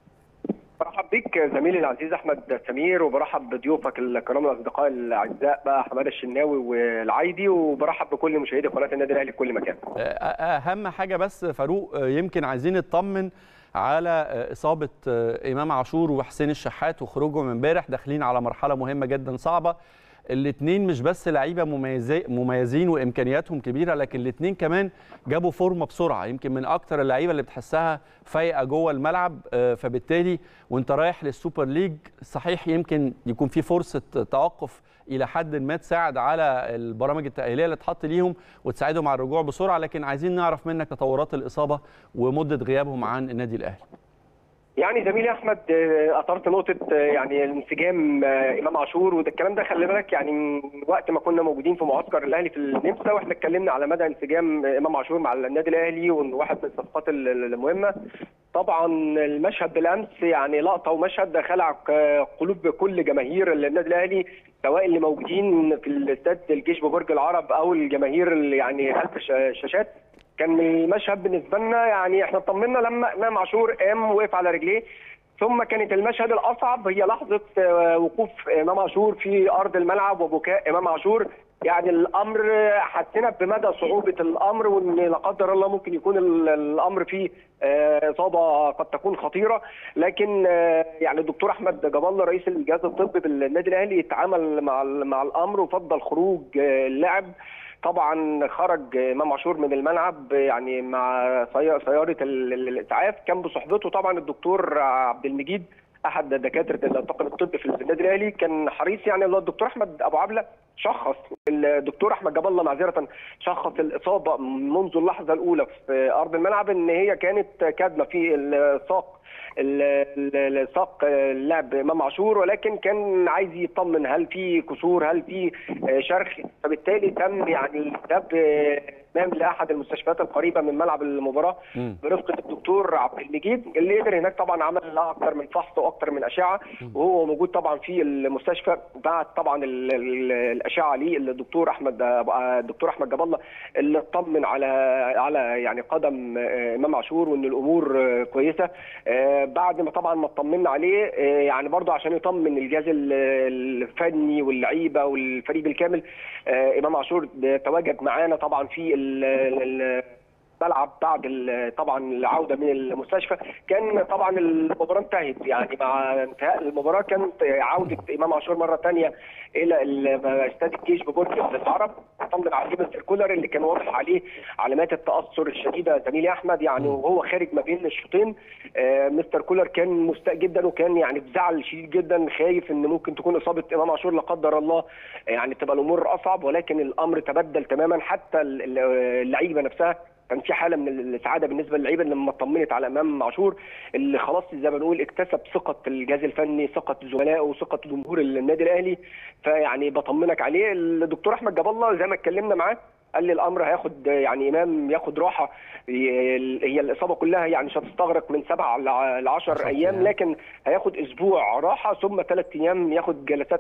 S6: برحب بيك زميلي العزيز احمد سمير وبرحب بضيوفك الكرام والاصدقاء الاعزاء بقى حماده الشناوي والعايدي وبرحب بكل مشاهدي قناه النادي الاهلي في كل مكان.
S1: اهم حاجه بس فاروق يمكن عايزين نطمن على اصابه امام عاشور وحسين الشحات وخروجهم امبارح داخلين على مرحله مهمه جدا صعبه الاثنين مش بس لعيبه مميزين وامكانياتهم كبيره لكن الاثنين كمان جابوا فورمه بسرعه يمكن من اكتر اللعيبه اللي بتحسها فايقه جوه الملعب فبالتالي وانت رايح للسوبر ليج صحيح يمكن يكون في فرصه توقف الى حد ما تساعد على البرامج التاهيليه اللي اتحط ليهم وتساعدهم على الرجوع بسرعه لكن عايزين نعرف منك تطورات الاصابه ومده غيابهم عن النادي الاهلي
S6: يعني زميلي احمد اثرت نقطه يعني انسجام امام عاشور وده الكلام ده خلي بالك يعني من وقت ما كنا موجودين في معسكر الاهلي في النمسا واحنا اتكلمنا على مدى انسجام امام عاشور مع النادي الاهلي وانه واحد من الصفقات المهمه طبعا المشهد بالامس يعني لقطه ومشهد خلع قلوب كل جماهير النادي الاهلي سواء اللي موجودين في الاستاد الجيش ببرج العرب او الجماهير اللي يعني خلف الشاشات كان المشهد بالنسبه لنا يعني احنا اطمنا لما امام عاشور قام وقف على رجليه ثم كانت المشهد الاصعب هي لحظه وقوف امام عاشور في ارض الملعب وبكاء امام عاشور يعني الامر حسينا بمدى صعوبه الامر وان لا قدر الله ممكن يكون الامر فيه اصابه قد تكون خطيره لكن يعني الدكتور احمد جاب الله رئيس الجهاز الطبي بالنادي الاهلي يتعامل مع مع الامر وفضل خروج اللاعب طبعا خرج امام عاشور من الملعب يعني مع سياره الاسعاف كان بصحبته طبعا الدكتور عبد المجيد احد دكاتره الطاقم الطبي في النادي الاهلي كان حريص يعني الله الدكتور احمد ابو عبله شخص الدكتور احمد جاب الله معذره شخص الاصابه منذ اللحظه الاولى في ارض الملعب ان هي كانت كادمه في الساق ساق اللاعب امام عاشور ولكن كان عايز يطمن هل في كسور هل في شرخ فبالتالي تم يعني الذهاب امام لاحد المستشفيات القريبه من ملعب المباراه برفقه الدكتور عبد المجيد اللي قدر هناك طبعا عمل اكثر من فحص واكثر من اشعه وهو موجود طبعا في المستشفى بعد طبعا ال ال الاشعه ليه الدكتور احمد الدكتور احمد جاب الله اللي اطمن على على يعني قدم امام عاشور وان الامور كويسه بعد ما طبعا ما اطمنا عليه يعني برضه عشان يطمن الجهاز الفني واللعيبه والفريق بالكامل امام عاشور تواجد معانا طبعا في الملعب بعد طبعا العوده من المستشفى كان طبعا المباراه انتهت يعني مع انتهاء المباراه كانت عوده امام عاشور مره ثانيه الى استاد الجيش ببرج العرب طمن عليه مستر كولر اللي كان واضح عليه علامات التاثر الشديده زميلي احمد يعني وهو خارج ما بين الشوطين آه مستر كولر كان مستاء جدا وكان يعني بزعل شديد جدا خايف ان ممكن تكون اصابه امام عاشور لا قدر الله يعني تبقى الامور اصعب ولكن الامر تبدل تماما حتى اللعيبه نفسها كان في حاله من السعاده بالنسبه للعيبه لما اطمنت على امام عاشور اللي خلاص زي ما بنقول اكتسب ثقه الجهاز الفني ثقه زملائه وثقه جمهور النادي الاهلي فيعني بطمنك عليه الدكتور احمد جاب الله زي ما اتكلمنا معاه قال لي الامر هياخد يعني امام ياخد راحه هي الاصابه كلها يعني مش هتستغرق من سبع ل 10 ايام لكن هياخد اسبوع راحه ثم ثلاث ايام ياخد جلسات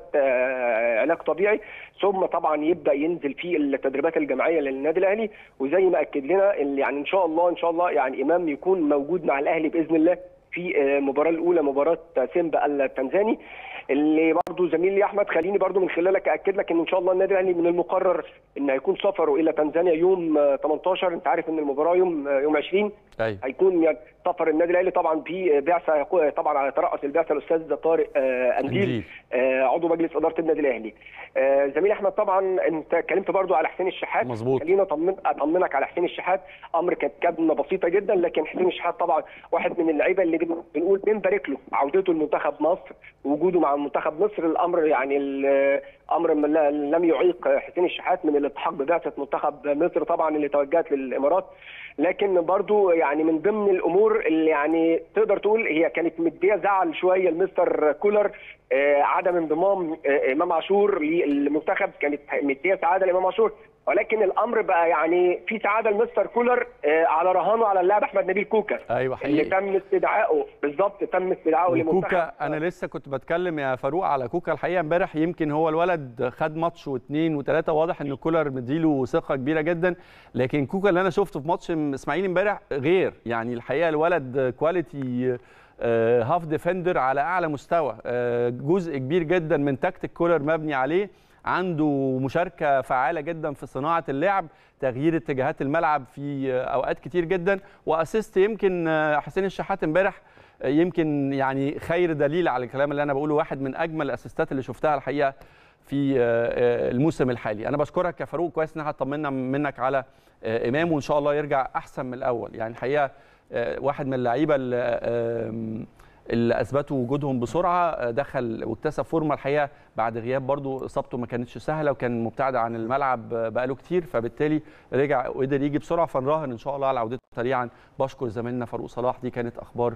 S6: علاج طبيعي ثم طبعا يبدا ينزل في التدريبات الجماعيه للنادي الاهلي وزي ما اكد لنا يعني ان شاء الله ان شاء الله يعني امام يكون موجود مع الاهلي باذن الله في المباراه الاولى مباراه سيمبا التنزاني اللي برضه زميلي احمد خليني برضه من خلالك اكد لك ان ان شاء الله النادي الاهلي من المقرر ان هيكون سفره الى تنزانيا يوم 18 انت عارف ان المباراه يوم يوم 20
S1: أيوة.
S6: هيكون يعني سفر النادي الاهلي طبعا في بعثه طبعا على ترأس البعثه الاستاذ طارق انديل عضو مجلس اداره النادي الاهلي زميلي احمد طبعا انت اتكلمت برضه على حسين الشحات
S1: مظبوط
S6: خلينا اطمن اطمنك على حسين الشحات امر كانت كدمه بسيطه جدا لكن حسين الشحات طبعا واحد من اللعيبه اللي بنقول بنبارك له عودته لمنتخب مصر وجوده مع منتخب مصر الامر يعني الامر لم يعيق حسين الشحات من الالتحاق ببعثه منتخب مصر طبعا اللي توجهت للامارات لكن برضو يعني من ضمن الامور اللي يعني تقدر تقول هي كانت مديه زعل شويه لمستر كولر آه عدم انضمام آه امام عاشور للمنتخب كانت مديه سعاده لامام عاشور ولكن الامر بقى يعني في سعاده لمستر كولر آه على رهانه على اللاعب احمد نبيل كوكا
S1: ايوه حقيقي
S6: اللي تم استدعائه بالظبط تم استدعائه لمنتخب
S1: كوكا انا لسه كنت بتكلم يا فاروق على كوكا الحقيقه امبارح يمكن هو الولد خد ماتش واثنين وثلاثه واضح ان كولر مديله ثقه كبيره جدا لكن كوكا اللي انا شفته في ماتش اسماعيلي امبارح غير يعني الحقيقه الولد كواليتي هاف ديفندر على اعلى مستوى جزء كبير جدا من تكتيك كولر مبني عليه عنده مشاركه فعاله جدا في صناعه اللعب تغيير اتجاهات الملعب في اوقات كتير جدا واسيست يمكن حسين الشحات امبارح يمكن يعني خير دليل على الكلام اللي انا بقوله واحد من اجمل الاسيستات اللي شفتها الحقيقه في الموسم الحالي انا بشكرك يا فاروق كويس ان احنا طمنا منك على امام وان شاء الله يرجع احسن من الاول يعني الحقيقه واحد من اللعيبه اللي اللي اثبتوا وجودهم بسرعه دخل واكتسب فورمه الحقيقه بعد غياب برضو اصابته ما كانتش سهله وكان مبتعد عن الملعب بقاله كتير فبالتالي رجع وقدر يجي بسرعه فنراهن ان شاء الله على عودته سريعا بشكر زميلنا فاروق صلاح دي كانت اخبار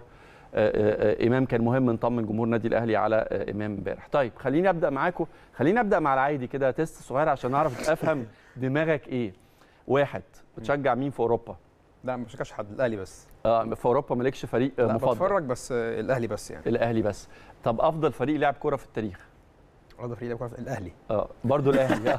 S1: امام كان مهم نطمن جمهور النادي الاهلي على امام امبارح طيب خليني ابدا معاكم خليني ابدا مع العادي كده تيست صغير عشان اعرف افهم دماغك ايه واحد بتشجع مين في اوروبا
S5: لا ما بشجعش حد الاهلي بس
S1: اه في اوروبا مالكش فريق
S5: لا
S1: مفضل
S5: بتفرج بس الاهلي بس يعني
S1: الاهلي بس طب افضل فريق لعب كوره في التاريخ
S5: افضل فريق لعب كوره الاهلي
S1: اه برضه الاهلي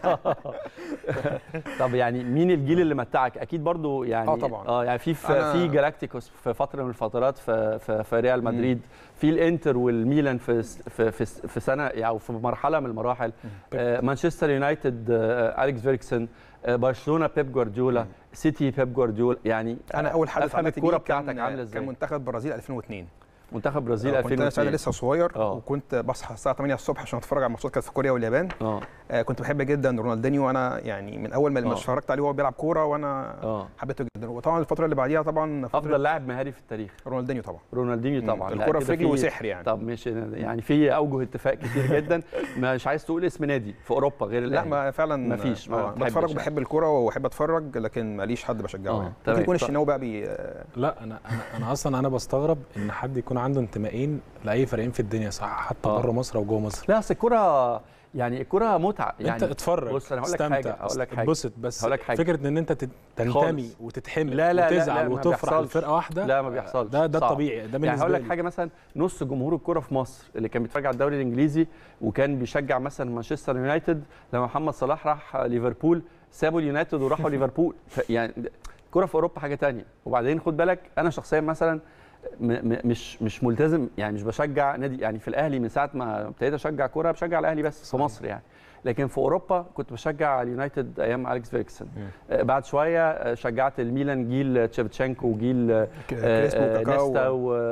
S1: طب يعني مين الجيل اللي متعك اكيد برضه يعني
S5: اه طبعا
S1: اه يعني في في,
S5: أنا...
S1: في جالاكتيكوس في فتره من الفترات في في, في ريال مدريد مم. في الانتر والميلان في في في, في سنه او يعني في مرحله من المراحل آه مانشستر يونايتد آه اليكس فيركسون آه برشلونه بيب جوارديولا سيتي بيب جوارديولا يعني
S5: انا اول حاجه
S1: افهم الكوره بتاعتك عامله ازاي
S5: كان منتخب البرازيل 2002
S1: منتخب برازيل 2002
S5: كنت انا لسه صغير
S1: أوه.
S5: وكنت بصحى الساعه 8 الصبح عشان اتفرج على ماتشات كانت في كوريا واليابان
S1: اه
S5: كنت بحب جدا رونالدينيو وانا يعني من اول ما اتفرجت عليه وهو بيلعب كوره وانا
S1: أوه.
S5: حبيته جدا وطبعا الفتره اللي بعديها طبعا
S1: افضل لاعب مهاري في التاريخ
S5: رونالدينيو طبعا
S1: رونالدينيو طبعا
S5: الكوره في رجله وسحر يعني
S1: طب مش يعني في اوجه اتفاق كتير جدا مش عايز تقول اسم نادي في اوروبا غير
S5: لا ما فعلا
S1: ما فيش
S5: ما بتفرج وبحب الكوره وبحب اتفرج لكن ماليش حد بشجعه يعني ممكن يكون الشناوي بقى بي
S4: لا انا انا انا اصلا انا بستغرب ان حد يكون عنده انتمائين لاي فريقين في الدنيا صح حتى بره مصر او جوه مصر
S1: لا اصل الكوره يعني الكوره متعه يعني
S4: انت اتفرج
S1: بص انا هقول لك حاجه هقول لك حاجه
S4: اتبسط بس
S1: هقول لك حاجه
S4: فكره ان انت تنتمي وتتحمل
S1: لا لا
S4: وتزعل
S1: لا لا
S4: وتفرح لفرقه واحده
S1: لا ما بيحصلش
S4: ده ده الطبيعي ده
S1: يعني هقول لك حاجه مثلا نص جمهور الكوره في مصر اللي كان بيتفرج على الدوري الانجليزي وكان بيشجع مثلا مانشستر يونايتد لما محمد صلاح راح ليفربول سابوا اليونايتد وراحوا ليفربول يعني الكوره في اوروبا حاجه تانية وبعدين خد بالك انا شخصيا مثلا مش مش ملتزم يعني مش بشجع نادي يعني في الاهلي من ساعه ما ابتديت اشجع كوره بشجع الاهلي بس في مصر يعني لكن في اوروبا كنت بشجع اليونايتد ايام اليكس فيركسون آه بعد شويه شجعت الميلان جيل تشيفتشينكو وجيل نيستا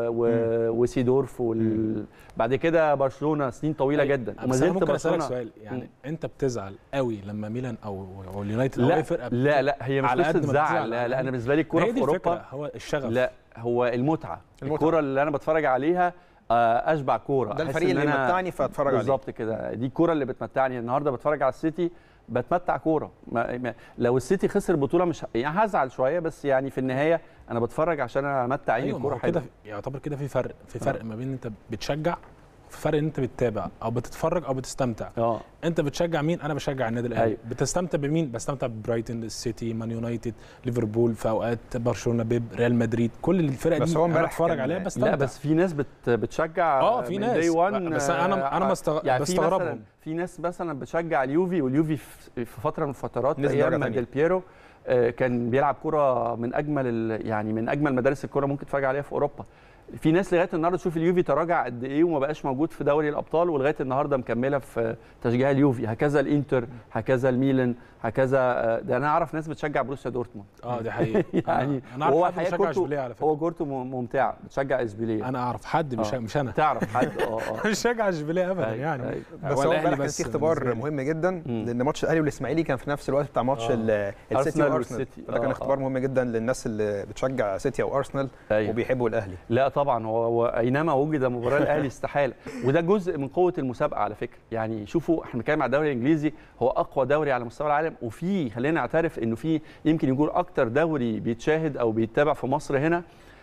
S1: وسيدورف وال... بعد كده برشلونه سنين طويله جدا
S4: وما زلت برشلونه سؤال يعني م. انت بتزعل قوي لما ميلان او او اليونايتد
S1: لا
S4: او اي فرقه
S1: لا لا هي مش قصه زعل لا, لا انا بالنسبه لي الكوره في اوروبا
S4: هو الشغف
S1: لا هو المتعه, المتعة. الكوره اللي انا بتفرج عليها اشبع كوره
S5: ده الفريق اللي متعني فاتفرج عليه
S1: بالظبط كده دي الكوره اللي بتمتعني النهارده بتفرج على السيتي بتمتع كوره لو السيتي خسر البطوله مش يعني هزعل شويه بس يعني في النهايه انا بتفرج عشان امتع عيني
S4: أيوة
S1: الكوره
S4: كده يعتبر كده في فرق في فرق آه. ما بين انت بتشجع في فرق ان انت بتتابع او بتتفرج او بتستمتع
S1: اه
S4: انت بتشجع مين انا بشجع النادي الاهلي أيوة. بتستمتع بمين بستمتع ببرايتون السيتي مان يونايتد ليفربول في اوقات برشلونه بيب ريال مدريد كل الفرق دي انا بتفرج عليها بستمتع
S1: لا بس في ناس بت بتشجع
S4: اه في ناس بس انا انا مستغ... يعني بستغربهم
S1: في, في ناس مثلا بتشجع اليوفي واليوفي في فتره من الفترات ايام ديل بييرو كان بيلعب كره من اجمل يعني من اجمل مدارس الكره ممكن تتفرج عليها في اوروبا في ناس لغايه النهارده تشوف اليوفي تراجع قد ايه وما بقاش موجود في دوري الابطال ولغايه النهارده مكمله في تشجيع اليوفي هكذا الانتر هكذا الميلان هكذا ده انا اعرف ناس بتشجع بروسيا دورتموند
S4: اه دي حقيقه
S1: يعني
S4: انا هو بيشجع اشبيليه على فكره
S1: هو كورته ممتع بتشجع اشبيليه
S4: انا اعرف حد مش مش انا
S1: تعرف حد اه اه
S4: مش بشجع اشبيليه ابدا يعني
S5: بس هو امبارح كان في اختبار مهم جدا لان ماتش الاهلي والاسماعيلي كان في نفس الوقت بتاع ماتش السيتي وارسنال ده كان اختبار مهم جدا للناس اللي بتشجع سيتي او ارسنال وبيحبوا الاهلي
S1: لا طبعا هو اينما وجد مباراه الاهلي استحاله وده جزء من قوه المسابقه على فكره يعني شوفوا احنا بنتكلم على الدوري الانجليزي هو اقوى دوري على مستوى العالم وفي خلينا نعترف انه في يمكن يكون اكتر دوري بيتشاهد او بيتابع في مصر هنا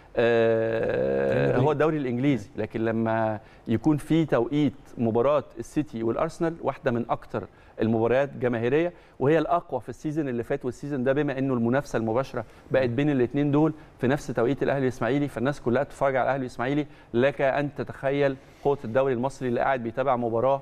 S1: آه هو الدوري الانجليزي لكن لما يكون في توقيت مباراه السيتي والارسنال واحده من اكتر المباريات جماهيريه وهي الاقوى في السيزون اللي فات والسيزون ده بما انه المنافسه المباشره بقت بين الاثنين دول في نفس توقيت الاهلي الاسماعيلي فالناس كلها تتفرج على الاهلي الاسماعيلي لك ان تتخيل قوه الدوري المصري اللي قاعد بيتابع مباراه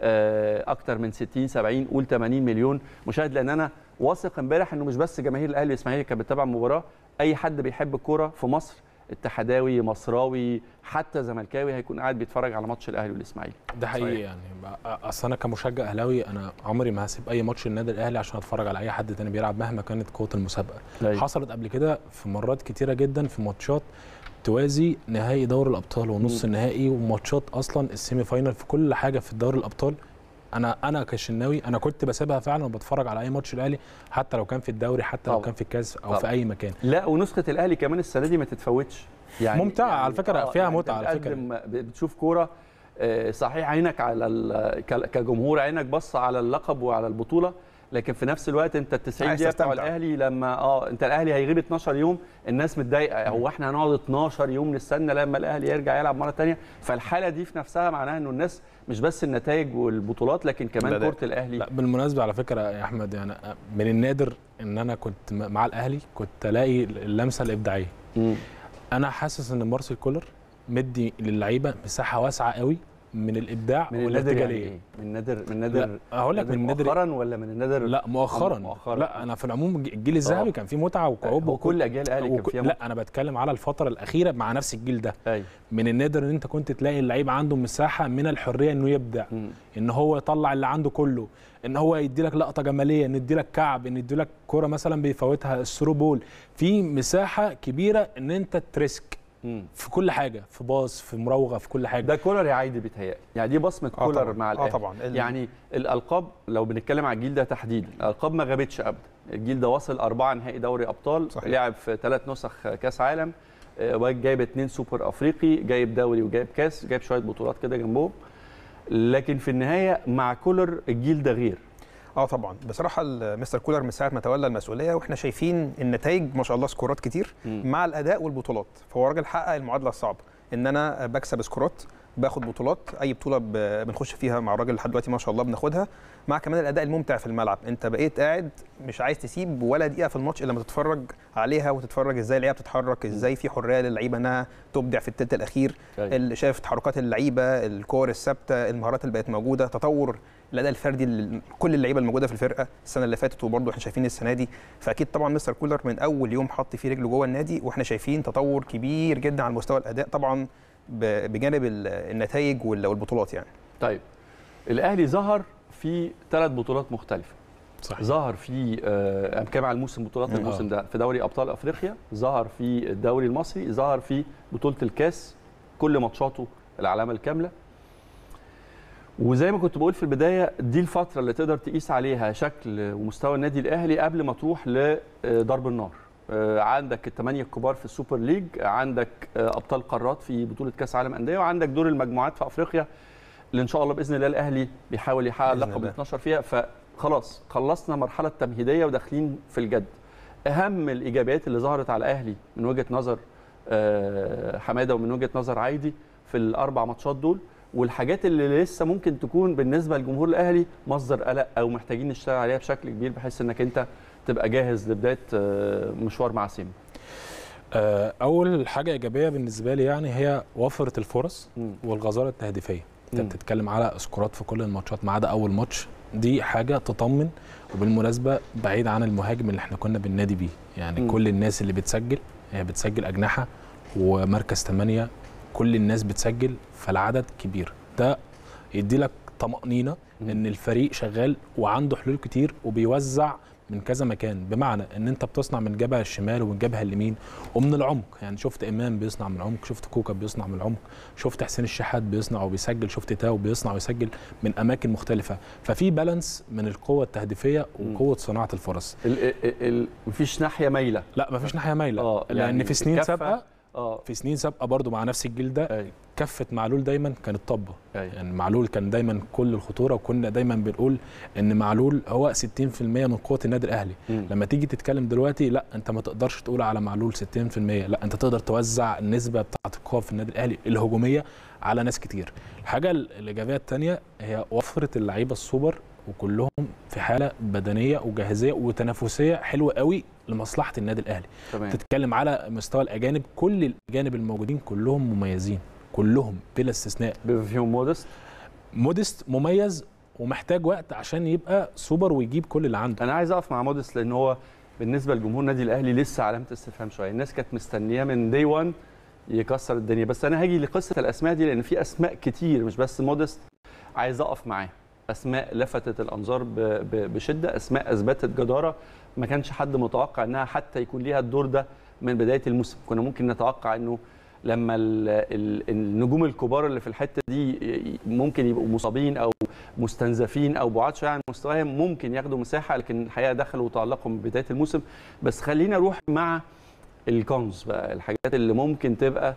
S1: اكتر من 60 70 قول 80 مليون مشاهد لان انا واثق امبارح انه مش بس جماهير الاهلي الاسماعيلي كانت بتتابع المباراه اي حد بيحب الكوره في مصر اتحداوي مصراوي حتى زملكاوي هيكون قاعد بيتفرج على ماتش الاهلي والاسماعيلي
S4: ده حقيقي يعني اصل انا كمشجع اهلاوي انا عمري ما هسيب اي ماتش النادي الاهلي عشان اتفرج على اي حد تاني بيلعب مهما كانت قوه المسابقه أي. حصلت قبل كده في مرات كتيره جدا في ماتشات توازي نهائي دوري الابطال ونص النهائي وماتشات اصلا السيمي فاينل في كل حاجه في دوري الابطال انا انا كشناوي انا كنت بسيبها فعلا وبتفرج على اي ماتش الاهلي حتى لو كان في الدوري حتى طبعا. لو كان في الكاس او طبعا. في اي مكان
S1: لا ونسخه الاهلي كمان السنه دي ما تتفوتش
S4: يعني ممتعه يعني على فكره فيها يعني متعه على فكره
S1: بتشوف كوره صحيح عينك على كجمهور عينك بص على اللقب وعلى البطوله لكن في نفس الوقت انت ال 90 دقيقه بتوع الاهلي لما اه انت الاهلي هيغيب 12 يوم الناس متضايقه هو احنا هنقعد 12 يوم نستنى لما الاهلي يرجع يلعب مره ثانيه فالحاله دي في نفسها معناها انه الناس مش بس النتائج والبطولات لكن كمان كره الاهلي
S4: لا بالمناسبه على فكره يا احمد يعني من النادر ان انا كنت مع الاهلي كنت الاقي اللمسه الابداعيه م. انا حاسس ان مارسيل كولر مدي للعيبه مساحه واسعه قوي من الابداع
S1: من والارتجاليه يعني من نادر من نادر
S4: هقول لك من نادر
S1: مؤخرا ولا من النادر
S4: لا مؤخرا مؤخرا لا انا في العموم الجيل الذهبي كان فيه متعه وكعوب
S1: هو كل اجيال الاهلي كان فيها
S4: لا انا بتكلم على الفتره الاخيره مع نفس الجيل ده أي. من النادر ان انت كنت تلاقي اللعيب عنده مساحه من الحريه انه يبدع م. ان هو يطلع اللي عنده كله ان هو يدي لك لقطه جماليه ان يدي لك كعب ان يدي لك كوره مثلا بيفوتها الثرو بول في مساحه كبيره ان انت تريسك في كل حاجه في باص في مراوغه في كل حاجه
S1: ده كولر يا عايدي بيتهيألي يعني دي بصمه آه كولر مع الاهلي
S5: اه طبعا
S1: يعني الالقاب لو بنتكلم على الجيل ده تحديدا الالقاب ما غابتش ابدا الجيل ده وصل أربعة نهائي دوري ابطال صحيح. لعب في ثلاث نسخ كاس عالم جايب اثنين سوبر افريقي جايب دوري وجايب كاس جايب شويه بطولات كده جنبهم لكن في النهايه مع كولر الجيل ده غير
S5: اه طبعا بصراحه مستر كولر من ساعه ما تولى المسؤوليه واحنا شايفين النتائج ما شاء الله سكورات كتير م. مع الاداء والبطولات فهو راجل حقق المعادله الصعبه ان انا بكسب سكورات باخد بطولات اي بطوله بنخش فيها مع الراجل لحد دلوقتي ما شاء الله بناخدها مع كمان الاداء الممتع في الملعب انت بقيت قاعد مش عايز تسيب ولا دقيقه في الماتش الا لما تتفرج عليها وتتفرج ازاي اللعيبه بتتحرك ازاي في حريه للعيبه انها تبدع في التلت الاخير اللي شايف تحركات اللعيبه الكور الثابته المهارات اللي بقت موجوده تطور الاداء الفردي كل اللعيبه الموجوده في الفرقه السنه اللي فاتت وبرضه احنا شايفين السنه دي فاكيد طبعا مستر كولر من اول يوم حط فيه رجله جوه النادي واحنا شايفين تطور كبير جدا على مستوى الاداء طبعا بجانب النتائج والبطولات يعني
S1: طيب الاهلي ظهر في ثلاث بطولات مختلفه
S4: صحيح.
S1: ظهر في آه كام على الموسم بطولات الموسم ده في دوري ابطال افريقيا ظهر في الدوري المصري ظهر في بطوله الكاس كل ماتشاته العلامه الكامله وزي ما كنت بقول في البدايه دي الفتره اللي تقدر تقيس عليها شكل ومستوى النادي الاهلي قبل ما تروح لضرب النار عندك الثمانيه الكبار في السوبر ليج عندك ابطال قارات في بطوله كاس عالم انديه وعندك دور المجموعات في افريقيا اللي ان شاء الله باذن الله الاهلي بيحاول يحقق لقب 12 فيها ف خلاص خلصنا مرحله تمهيديه وداخلين في الجد اهم الايجابيات اللي ظهرت على الاهلي من وجهه نظر آه، حماده ومن وجهه نظر عايدي في الاربع ماتشات دول والحاجات اللي لسه ممكن تكون بالنسبه لجمهور الاهلي مصدر قلق او محتاجين نشتغل عليها بشكل كبير بحيث انك انت تبقى جاهز لبدايه آه، مشوار مع سيم
S4: آه، اول حاجه ايجابيه بالنسبه لي يعني هي وفره الفرص
S1: مم.
S4: والغزاره التهديفيه انت
S1: مم.
S4: بتتكلم على سكورات في كل الماتشات ما عدا اول ماتش دي حاجه تطمن وبالمناسبه بعيد عن المهاجم اللي احنا كنا بننادي بيه يعني
S1: مم.
S4: كل الناس اللي بتسجل هي بتسجل اجنحه ومركز 8 كل الناس بتسجل فالعدد كبير ده يدي لك طمأنينة
S1: مم.
S4: ان الفريق شغال وعنده حلول كتير وبيوزع من كذا مكان بمعنى ان انت بتصنع من الجبهه الشمال ومن الجبهه اليمين ومن العمق يعني شفت امام بيصنع من العمق شفت كوكا بيصنع من العمق شفت حسين الشحات بيصنع وبيسجل شفت تاو بيصنع ويسجل من اماكن مختلفه ففي بالانس من القوه التهديفيه وقوه صناعه الفرص
S1: ال- ال- ال- مفيش ناحيه مايله
S4: لا مفيش ناحيه مايله
S1: آه،
S4: لان
S1: يعني
S4: في سنين
S1: الكفة-
S4: سابقه
S1: اه
S4: في سنين سابقه برضو مع نفس الجيل ده
S1: ايوه
S4: كفه معلول دايما كانت طبه
S1: ايوه
S4: يعني معلول كان دايما كل الخطوره وكنا دايما بنقول ان معلول هو 60% من قوه النادي الاهلي
S1: مم.
S4: لما تيجي تتكلم دلوقتي لا انت ما تقدرش تقول على معلول 60% لا انت تقدر توزع النسبه بتاعه القوه في النادي الاهلي الهجوميه على ناس كتير الحاجه الايجابيه الثانيه هي وفره اللعيبه السوبر وكلهم في حاله بدنيه وجاهزيه وتنافسيه حلوه قوي لمصلحه النادي الاهلي
S1: تمام
S4: تتكلم على مستوى الاجانب كل الاجانب الموجودين كلهم مميزين كلهم بلا استثناء
S1: بيبقى فيهم مودست
S4: موديست مميز ومحتاج وقت عشان يبقى سوبر ويجيب كل اللي عنده
S1: انا عايز اقف مع مودست لان هو بالنسبه لجمهور النادي الاهلي لسه علامه استفهام شويه الناس كانت مستنياه من دي 1 يكسر الدنيا بس انا هاجي لقصه الاسماء دي لان في اسماء كتير مش بس مودست عايز اقف معاه اسماء لفتت الانظار ب- ب- بشده اسماء اثبتت جداره ما كانش حد متوقع انها حتى يكون ليها الدور ده من بدايه الموسم كنا ممكن نتوقع انه لما ال ال النجوم الكبار اللي في الحته دي ي- ممكن يبقوا مصابين او مستنزفين او بعاد شويه عن مستواهم ممكن ياخدوا مساحه لكن الحقيقه دخلوا وتالقوا من بدايه الموسم بس خلينا نروح مع الكونز بقى الحاجات اللي ممكن تبقى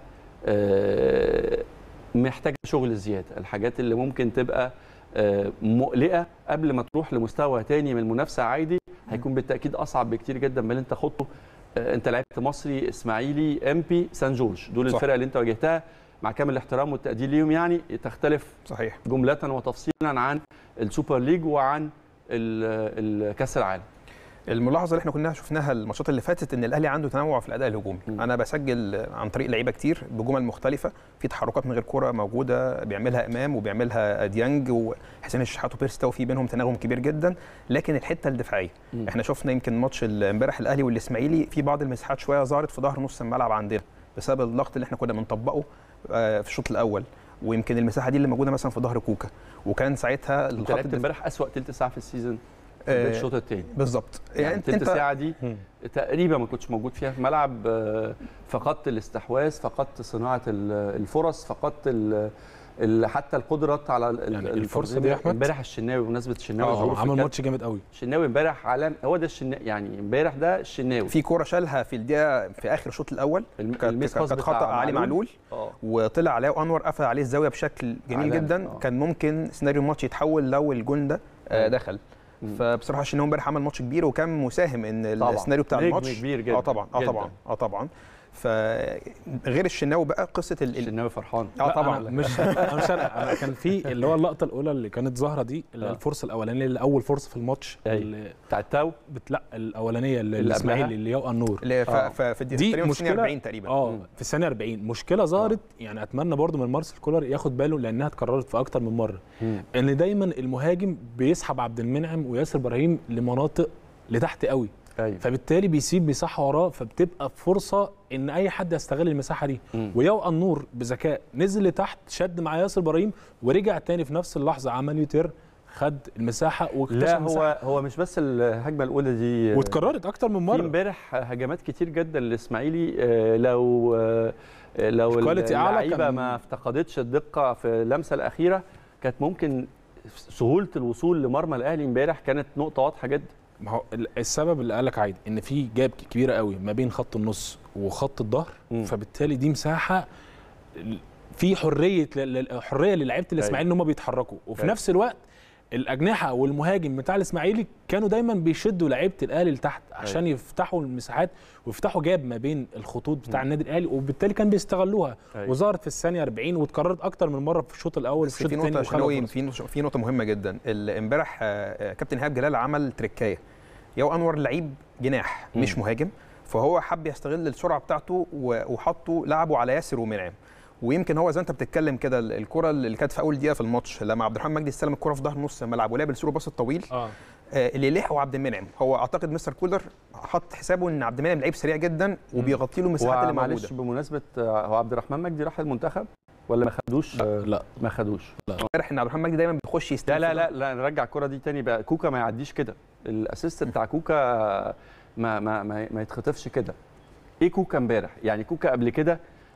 S1: آه، محتاجه شغل زياده الحاجات اللي ممكن تبقى آه، مقلقه قبل ما تروح لمستوى تاني من المنافسه عادي هيكون بالتاكيد اصعب بكتير جدا من اللي انت خدته آه، انت لعبت مصري اسماعيلي امبي سان جورج دول
S5: صح.
S1: الفرق اللي انت واجهتها مع كامل الاحترام والتقدير ليهم يعني تختلف
S5: صحيح
S1: جمله وتفصيلا عن السوبر ليج وعن ال- ال- كاس العالم
S5: الملاحظه اللي احنا كنا شفناها الماتشات اللي فاتت ان الاهلي عنده تنوع في الاداء الهجومي
S1: م.
S5: انا بسجل عن طريق لعيبه كتير بجمل مختلفه في تحركات من غير كوره موجوده بيعملها امام وبيعملها ديانج وحسين الشحات وبيرستو في بينهم تناغم كبير جدا لكن الحته الدفاعيه
S1: م.
S5: احنا شفنا يمكن ماتش ال- امبارح الاهلي والاسماعيلي في بعض المساحات شويه ظهرت في ظهر نص الملعب عندنا بسبب الضغط اللي احنا كنا بنطبقه آه، في الشوط الاول ويمكن المساحه دي اللي موجوده مثلا في ظهر كوكا وكان ساعتها
S1: انت
S5: الخط
S1: لعبت
S5: الدفاعي
S1: امبارح اسوأ تلت ساعه في السيزون في
S5: آه،
S1: الشوط الثاني
S5: بالظبط
S1: يعني التلت ساعه دي تقريبا ما كنتش موجود فيها في ملعب آه، فقدت الاستحواذ فقدت صناعه ال- الفرص فقدت ال- ال- حتى القدرات على ال-
S4: يعني
S1: ال-
S4: الفرصة دي يا أحمد؟
S1: امبارح الشناوي بمناسبه الشناوي ظهوره
S4: اه
S1: في
S4: عمل
S1: الكادر.
S4: ماتش جامد قوي
S1: الشناوي امبارح علام هو ده الشناوي يعني امبارح ده الشناوي
S5: في كوره شالها في الدقيقه في اخر الشوط الاول
S1: الم-
S5: كانت
S1: الميس باس
S5: كانت
S1: بتاع
S5: خطا علي معلول
S1: اه
S5: وطلع عليه وانور قفل عليه الزاويه بشكل جميل
S1: علامة،
S5: جدا
S1: آه.
S5: كان ممكن سيناريو الماتش يتحول لو الجون ده آه،
S1: آه.
S5: دخل
S1: مم.
S5: فبصراحه الشناوي امبارح عمل ماتش كبير وكان مساهم ان
S1: طبعاً.
S5: السيناريو بتاع
S1: نجم
S5: الماتش
S1: كبير جدا،
S5: اه طبعا اه
S1: جداً.
S5: طبعا اه طبعا فغير الشناوي بقى قصه ال... ال-
S1: الشناوي فرحان
S5: اه
S4: لا،
S5: طبعا
S4: أنا مش انا مش أنا أنا كان في اللي هو اللقطه الاولى اللي كانت ظاهره دي اللي هي
S1: آه.
S4: الفرصه الاولانيه اللي اول فرصه في الماتش
S1: أيوة.
S4: اللي
S1: بتاع التاو
S4: بت- لا الاولانيه اللي
S1: اللي
S4: الاسماعيلي
S1: قبلها؟
S4: اللي هي النور
S5: اللي ف...
S1: آه.
S5: ف... في الدقيقه
S4: دي
S5: تقريبا في الثانية
S4: مشكله
S5: 40 تقريبا
S4: اه
S1: مم.
S4: في الثانيه 40 مشكله ظهرت يعني اتمنى برضو من مارسيل كولر ياخد باله لانها اتكررت في اكتر من مره
S1: مم.
S4: ان دايما المهاجم بيسحب عبد المنعم وياسر ابراهيم لمناطق لتحت قوي
S1: ايوه
S4: فبالتالي بيسيب مساحه وراه فبتبقى فرصه ان اي حد يستغل المساحه دي
S1: مم.
S4: ويو النور بذكاء نزل لتحت شد مع ياسر ابراهيم ورجع تاني في نفس اللحظه عمل يوتير خد المساحه واكتشف
S1: لا
S4: المساحة.
S1: هو هو مش بس الهجمه الاولى دي
S4: واتكررت اكتر من
S1: في
S4: مره
S1: امبارح هجمات كتير جدا للاسماعيلي آه، لو آه، لو
S4: الكواليتي أعلى
S1: اللعيبه
S4: كان-
S1: ما افتقدتش الدقه في اللمسه الاخيره كانت ممكن سهوله الوصول لمرمى الاهلي امبارح كانت نقطه واضحه جدا
S4: ما هو ال- السبب اللي قالك عادي ان في جاب كبيره قوي ما بين خط النص وخط الظهر
S1: مم.
S4: فبالتالي دي مساحه ال- في حريه ل- ل- حريه للاعيبه الاسماعيلي ان هم بيتحركوا وفي
S1: أيوة.
S4: نفس الوقت الاجنحه والمهاجم بتاع الاسماعيلي كانوا دايما بيشدوا لعيبه الاهلي لتحت عشان يفتحوا المساحات ويفتحوا جاب ما بين الخطوط بتاع النادي الاهلي وبالتالي كان بيستغلوها
S1: أيوة.
S4: وظهرت في الثانيه 40 واتكررت اكتر من مره في الشوط الاول وفي
S5: بس
S4: الشوط
S5: في
S4: الثاني
S5: نقطة
S4: وخلقوا
S5: شناوي
S4: فرص.
S5: في نقطة- في نقطة مهمة جدا ال- امبارح آه، آه، كابتن ايهاب جلال عمل تريكاية يو انور لعيب جناح مش مهاجم فهو حب يستغل السرعة بتاعته و- وحطه لعبه على ياسر ومنعم ويمكن هو زي انت بتتكلم كده ال- الكرة اللي كانت في اول دقيقة في الماتش لما عبد الرحمن مجدي استلم الكرة في ظهر نص الملعب ولعب السيرو باص الطويل
S4: اه
S5: آه، اللي لحقه عبد المنعم هو اعتقد مستر كولر حط حسابه ان عبد المنعم لعيب سريع جدا وبيغطي له المساحات اللي موجودة
S1: ومعلش بمناسبه آه، هو عبد الرحمن مجدي راح المنتخب ولا ما خدوش آه،
S4: لا
S1: ما خدوش
S5: امبارح ان عبد الرحمن مجدي دايما بيخش يستلم
S1: لا لا لا لا نرجع الكره دي تاني بقى كوكا ما يعديش كده الاسيست بتاع كوكا ما ما ما, ما يتخطفش كده ايه كوكا امبارح يعني كوكا قبل كده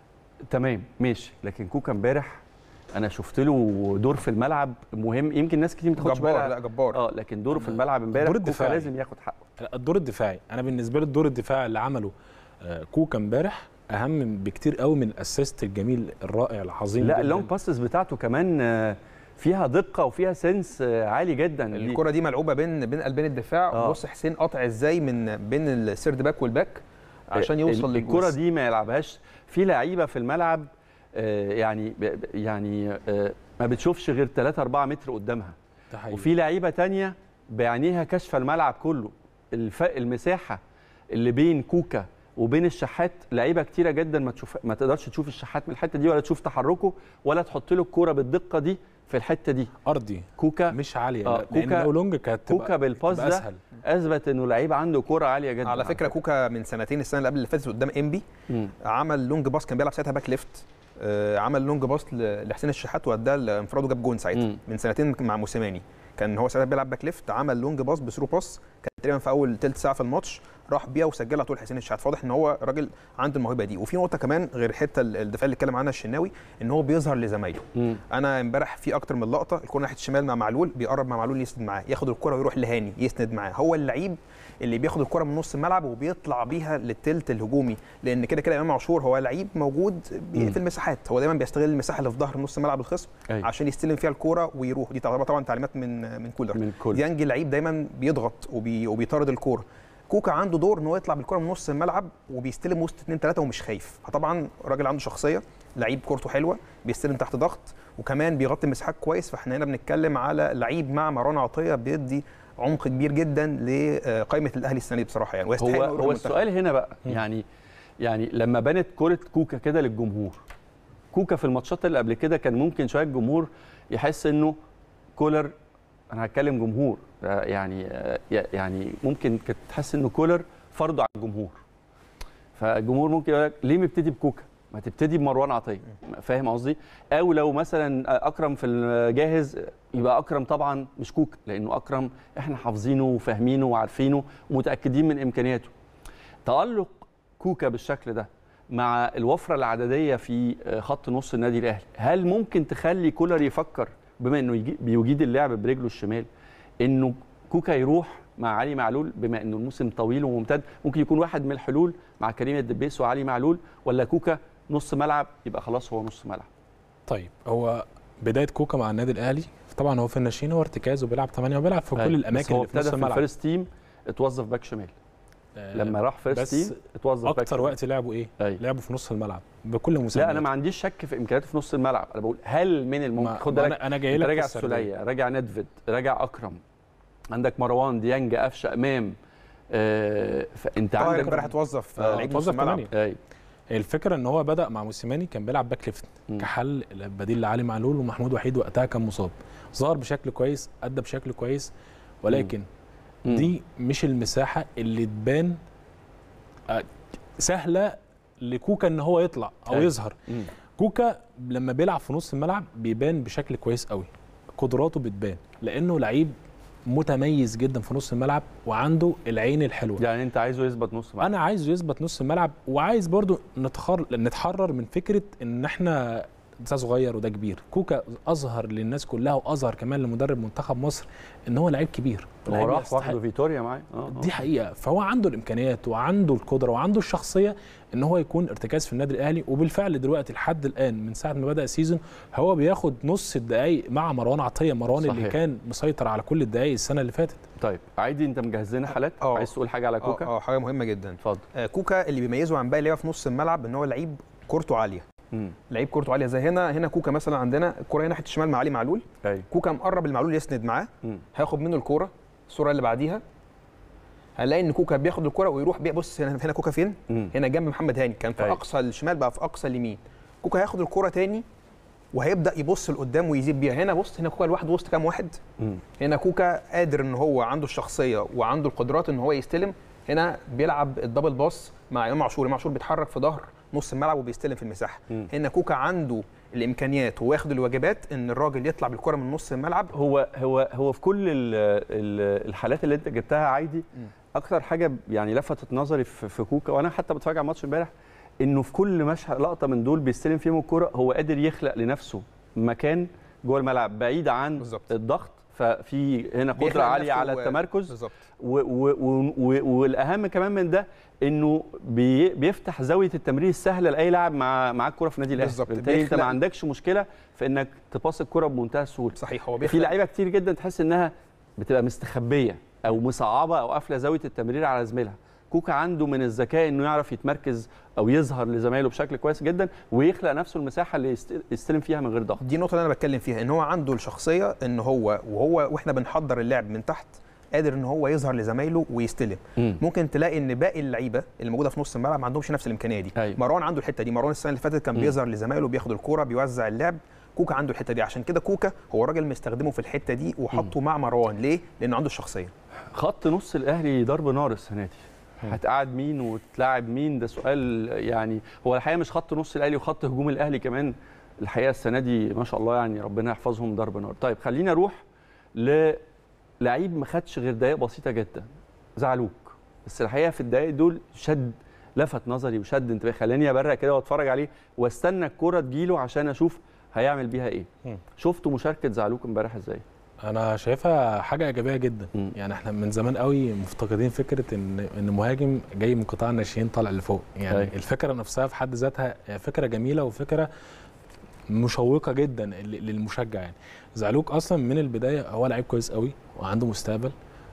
S1: تمام ماشي لكن كوكا امبارح انا شفت له دور في الملعب مهم يمكن ناس كتير ما تاخدش
S5: جبار
S1: بالها
S5: لا جبار
S1: اه لكن دوره في الملعب امبارح
S4: الدور
S1: كوكا
S4: الدفاعي.
S1: لازم ياخد حقه
S4: الدور الدفاعي انا بالنسبه لي الدور الدفاعي اللي عمله آه، كوكا امبارح اهم بكتير قوي من الاسيست الجميل الرائع العظيم
S1: لا
S4: جداً.
S1: اللونج باسز بتاعته كمان آه، فيها دقه وفيها سنس آه، عالي جدا دي-
S5: الكرة دي ملعوبة بين بين قلبين الدفاع
S1: آه.
S5: بص حسين قطع ازاي من بين السيرد باك والباك عشان يوصل
S1: ال- الكرة
S5: للجول.
S1: دي ما يلعبهاش في لعيبه في الملعب آه، يعني ب- ب- يعني آه، ما بتشوفش غير 3 4 متر قدامها
S4: ده حقيقي.
S1: وفي لعيبه تانية بعينيها كشف الملعب كله الف... المساحه اللي بين كوكا وبين الشحات لعيبه كتيره جدا ما تشوف ما تقدرش تشوف الشحات من الحته دي ولا تشوف تحركه ولا تحط له الكوره بالدقه دي في الحته دي
S4: ارضي
S1: كوكا
S4: مش عاليه
S1: آه،
S4: لا لان
S1: كوكا-
S4: لو لونج كانت تبقى-
S1: كوكا بالباس
S4: تبقى
S1: ده
S4: اسهل
S1: اثبت انه لعيب عنده كوره عاليه جدا
S5: على فكرة كوكا من سنتين السنة اللي قبل اللي فاتت قدام انبي
S1: مم.
S5: عمل لونج باص كان بيلعب ساعتها باك ليفت آه، عمل لونج باص ل- لحسين الشحات واداه لانفراد وجاب جون ساعتها
S1: مم.
S5: من سنتين مع موسيماني كان هو ساعتها بيلعب باك ليفت عمل لونج باص بثرو باص كان تقريبا في اول ثلث ساعه في الماتش راح بيها وسجلها طول حسين الشحات فواضح ان هو راجل عنده الموهبه دي وفي نقطه كمان غير الحته الدفاع اللي اتكلم عنها الشناوي ان هو بيظهر لزمايله
S1: مم.
S5: انا امبارح في اكتر من لقطه الكره ناحيه الشمال مع معلول بيقرب مع معلول يسند معاه ياخد الكره ويروح لهاني يسند معاه هو اللعيب اللي بياخد الكره من نص الملعب وبيطلع بيها للتلت الهجومي لان كده كده امام عاشور هو لعيب موجود بي-
S1: مم.
S5: في المساحات هو دايما بيستغل المساحه اللي في ظهر نص ملعب الخصم
S1: أيوة.
S5: عشان يستلم فيها الكوره ويروح دي تعتبر طبعا تعليمات من من كولر
S1: من كل
S5: ديانج لعيب دايما بيضغط وبي وبيطارد الكوره كوكا عنده دور ان هو يطلع بالكره من نص الملعب وبيستلم وسط اثنين ثلاثه ومش خايف فطبعا راجل عنده شخصيه لعيب كورته حلوه بيستلم تحت ضغط وكمان بيغطي مساحات كويس فاحنا هنا بنتكلم على لعيب مع مروان عطيه بيدي عمق كبير جدا لقائمه الاهلي السنه دي بصراحه يعني ويستحق
S1: هو
S5: إنه يروح
S1: هو
S5: المنتخب.
S1: السؤال هنا بقى
S4: مم.
S1: يعني يعني لما بنت كرة كوكا كده للجمهور كوكا في الماتشات اللي قبل كده كان ممكن شويه الجمهور يحس انه كولر انا هتكلم جمهور آه، يعني آه، يعني ممكن كانت تحس انه كولر فرضه على الجمهور فالجمهور ممكن يقول لك ليه مبتدي بكوكا ما تبتدي بمروان عطيه فاهم قصدي او لو مثلا اكرم في الجاهز يبقى اكرم طبعا مش كوكا لانه اكرم احنا حافظينه وفاهمينه وعارفينه ومتاكدين من امكانياته تالق كوكا بالشكل ده مع الوفره العدديه في خط نص النادي الاهلي هل ممكن تخلي كولر يفكر بما انه يجي- بيجيد اللعب برجله الشمال انه كوكا يروح مع علي معلول بما انه الموسم طويل وممتد ممكن يكون واحد من الحلول مع كريم الدبيس وعلي معلول ولا كوكا نص ملعب يبقى خلاص هو نص ملعب
S4: طيب هو بدايه كوكا مع النادي الاهلي طبعا هو في الناشئين هو ارتكاز وبيلعب 8 وبيلعب في كل
S1: أيوة. بس
S4: الاماكن
S1: هو
S4: اللي في نص
S1: ابتدى في
S4: الملعب
S1: الفيرست تيم اتوظف باك شمال
S4: آه،
S1: لما راح فيرست
S4: بس
S1: تيم اتوظف باك
S4: اكتر
S1: شمال.
S4: وقت لعبوا ايه؟
S1: أيوة.
S4: لعبوا في نص الملعب بكل مسميات
S1: لا انا ما عنديش شك في امكانياته في نص الملعب انا بقول هل من الممكن
S4: ما-
S1: خد
S4: ما
S1: بالك
S4: انا انا جاي
S1: انت
S4: لك
S1: راجع
S4: في السردية.
S1: السوليه راجع ندفد راجع اكرم عندك مروان ديانج قفشه امام آه فانت
S5: طاهر
S1: عندك
S5: امبارح اتوظف
S1: آه،
S5: لعيب نص
S4: اتوظف
S5: الملعب
S4: ثمانية.
S1: ايوه
S4: هي الفكره ان هو بدا مع موسيماني كان بيلعب باك ليفت
S1: مم.
S4: كحل بديل لعلي معلول ومحمود وحيد وقتها كان مصاب ظهر بشكل كويس ادى بشكل كويس ولكن
S1: مم.
S4: دي مش المساحه اللي تبان آه، سهله لكوكا ان هو يطلع او
S1: أيوة.
S4: يظهر
S1: مم.
S4: كوكا لما بيلعب في نص الملعب بيبان بشكل كويس قوي قدراته بتبان لانه لعيب متميز جدا في نص الملعب وعنده العين الحلوه
S1: يعني انت عايزه يثبت نص ملعب
S4: انا عايزه يثبت نص الملعب وعايز برضو نتخر... نتحرر من فكره ان احنا ده صغير وده كبير كوكا اظهر للناس كلها واظهر كمان لمدرب منتخب مصر ان هو لعيب كبير
S1: هو
S4: لعيب
S1: راح
S4: يستحق.
S1: واخده فيتوريا معاه آه، آه.
S4: دي حقيقه فهو عنده الامكانيات وعنده القدره وعنده الشخصيه ان هو يكون ارتكاز في النادي الاهلي وبالفعل دلوقتي لحد الان من ساعه ما بدا السيزون هو بياخد نص الدقائق مع مروان عطيه مروان
S1: صحيح.
S4: اللي كان مسيطر على كل الدقائق السنه اللي فاتت
S1: طيب عايدي انت مجهز لنا حالات
S5: آه.
S1: عايز تقول حاجه على
S5: اه
S1: كوكا
S5: اه حاجه مهمه جدا
S1: اتفضل
S5: آه كوكا اللي بيميزه عن باقي اللعيبه في نص الملعب ان هو لعيب كورته عاليه
S1: مم.
S5: لعيب كورته عاليه زي هنا هنا كوكا مثلا عندنا الكوره هنا ناحيه الشمال مع علي معلول
S1: ايوه
S5: كوكا مقرب المعلول يسند معاه
S1: مم.
S5: هياخد منه الكوره الصوره اللي بعديها هنلاقي ان كوكا بياخد الكوره ويروح بيها بص هنا هنا كوكا فين
S1: مم.
S5: هنا جنب محمد هاني كان في
S1: أيوة.
S5: اقصى الشمال بقى في اقصى اليمين كوكا هياخد الكوره تاني وهيبدا يبص لقدام ويزيد بيها هنا بص هنا كوكا لوحده وسط كام واحد
S1: مم.
S5: هنا كوكا قادر ان هو عنده الشخصيه وعنده القدرات ان هو يستلم هنا بيلعب الدبل باص مع امام عاشور امام عاشور بيتحرك في ظهر نص الملعب وبيستلم في المساحه
S1: مم.
S5: هنا كوكا عنده الامكانيات وواخد الواجبات ان الراجل يطلع بالكره من نص الملعب
S1: هو هو هو في كل ال ال الحالات اللي انت جبتها عادي
S5: مم.
S1: اكتر حاجه يعني لفتت نظري في, في كوكا وانا حتى بتفرج على الماتش امبارح انه في كل مشهد لقطه من دول بيستلم فيهم الكوره هو قادر يخلق لنفسه مكان جوه الملعب بعيد عن
S5: بالظبط.
S1: الضغط ففي هنا قدره
S5: بيخلق
S1: عاليه
S5: نفسه
S1: على
S5: و-
S1: التمركز
S5: بالظبط
S1: و و و و والاهم كمان من ده انه بي بيفتح زاويه التمرير السهله لاي لاعب مع معاه الكوره في النادي الاهلي
S5: بالظبط.
S1: بالتالي انت ما
S5: بيخلق-
S1: عندكش مشكله في انك تباص الكوره بمنتهى السهوله
S5: صحيح هو
S1: في
S5: بيخلق
S1: لعيبه كتير جدا تحس انها بتبقى مستخبيه او مصعبه او قافله زاويه التمرير على زميلها كوكا عنده من الذكاء انه يعرف يتمركز او يظهر لزمايله بشكل كويس جدا ويخلق نفسه المساحه اللي يست- يستلم فيها من غير ضغط
S5: دي النقطه اللي انا بتكلم فيها ان هو عنده الشخصيه ان هو وهو واحنا بنحضر اللعب من تحت قادر ان هو يظهر لزمايله ويستلم
S1: مم.
S5: ممكن تلاقي ان باقي اللعيبه اللي موجوده في نص الملعب ما عندهمش نفس الامكانيه دي
S1: أيوة.
S5: مروان عنده الحته دي مروان السنه اللي فاتت كان
S1: مم.
S5: بيظهر لزمايله بياخد الكوره بيوزع اللعب كوكا عنده الحته دي عشان كده كوكا هو الراجل مستخدمه في الحته دي وحطه مع مروان ليه لانه عنده الشخصيه
S1: خط نص الاهلي ضرب نار السنه دي هتقعد مين وتلاعب مين ده سؤال يعني هو الحقيقه مش خط نص الاهلي وخط هجوم الاهلي كمان الحقيقه السنه دي ما شاء الله يعني ربنا يحفظهم ضرب نار طيب خلينا نروح للعيب ما خدش غير دقائق بسيطه جدا زعلوك بس الحقيقه في الدقائق دول شد لفت نظري وشد انتباهي خلاني ابرق كده واتفرج عليه واستنى الكوره تجيله عشان اشوف هيعمل بيها ايه
S4: مم.
S1: شفتوا مشاركه زعلوك امبارح ازاي
S4: انا شايفها حاجه ايجابيه جدا
S1: مم.
S4: يعني احنا من زمان قوي مفتقدين فكره ان ان مهاجم جاي من قطاع الناشئين طالع لفوق يعني
S1: أيوة.
S4: الفكره نفسها في حد ذاتها فكره جميله وفكره مشوقه جدا ل- للمشجع يعني زعلوك اصلا من البدايه هو لعيب كويس قوي وعنده مستقبل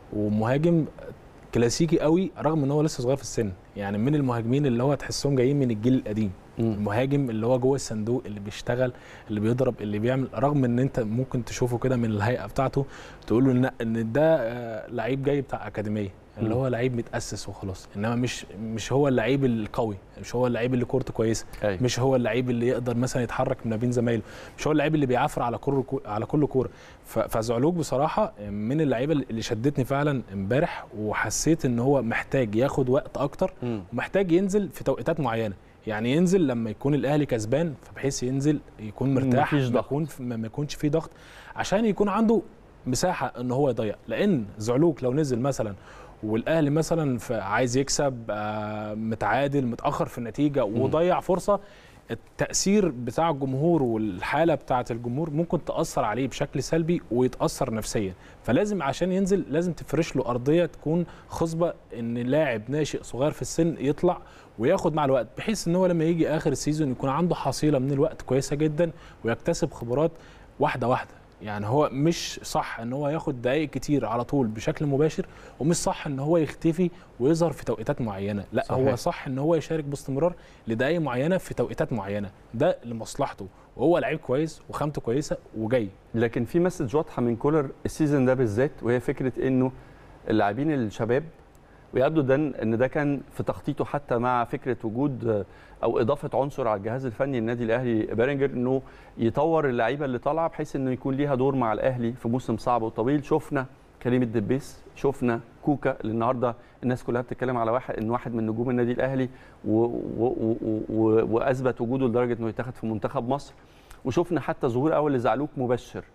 S4: ومهاجم كلاسيكي قوي رغم ان هو لسه صغير في السن يعني من المهاجمين اللي هو تحسهم جايين من الجيل القديم المهاجم اللي هو جوه الصندوق اللي بيشتغل اللي بيضرب اللي بيعمل رغم ان انت ممكن تشوفه كده من الهيئه بتاعته تقول له ان ان ده آه، لعيب جاي بتاع اكاديميه اللي
S1: مم.
S4: هو لعيب متاسس وخلاص انما مش مش هو اللعيب القوي مش هو اللعيب اللي كورته كويسه
S1: أيوة.
S4: مش هو اللعيب اللي يقدر مثلا يتحرك ما بين زمايله مش هو اللعيب اللي بيعافر على كل على كل كوره ف- فزعلوك بصراحه من اللعيبه اللي شدتني فعلا امبارح وحسيت ان هو محتاج ياخد وقت اكتر
S1: مم.
S4: ومحتاج ينزل في توقيتات معينه يعني ينزل لما يكون الاهلي كسبان فبحيث ينزل يكون مرتاح
S1: مفيش
S4: ما
S1: ضغط.
S4: يكون ما ما يكونش فيه ضغط عشان يكون عنده مساحه ان هو يضيع لان زعلوك لو نزل مثلا والاهلي مثلا ف- عايز يكسب آه، متعادل متاخر في النتيجه وضيع فرصه التاثير بتاع الجمهور والحاله بتاعه الجمهور ممكن تاثر عليه بشكل سلبي ويتاثر نفسيا فلازم عشان ينزل لازم تفرش له ارضيه تكون خصبه ان لاعب ناشئ صغير في السن يطلع وياخد مع الوقت بحيث ان هو لما يجي اخر السيزون يكون عنده حصيله من الوقت كويسه جدا ويكتسب خبرات واحده واحده يعني هو مش صح ان هو ياخد دقائق كتير على طول بشكل مباشر ومش صح ان هو يختفي ويظهر في توقيتات معينه لا
S1: صحيح.
S4: صحيح. هو صح ان هو يشارك باستمرار لدقائق معينه في توقيتات معينه ده لمصلحته وهو لعيب كويس وخامته كويسه وجاي
S1: لكن في مسج واضحه من كولر السيزون ده بالذات وهي فكره انه اللاعبين الشباب ويبدو ده ان ده كان في تخطيطه حتى مع فكره وجود آه، او اضافه عنصر على الجهاز الفني النادي الاهلي بيرنجر انه يطور اللعيبه اللي طالعه بحيث انه يكون ليها دور مع الاهلي في موسم صعب وطويل شفنا كريم الدبيس شفنا كوكا اللي النهارده الناس كلها بتتكلم على واحد ان واحد من نجوم النادي الاهلي و و و و واثبت وجوده لدرجه انه يتاخد في منتخب مصر وشفنا حتى ظهور اول لزعلوك مبشر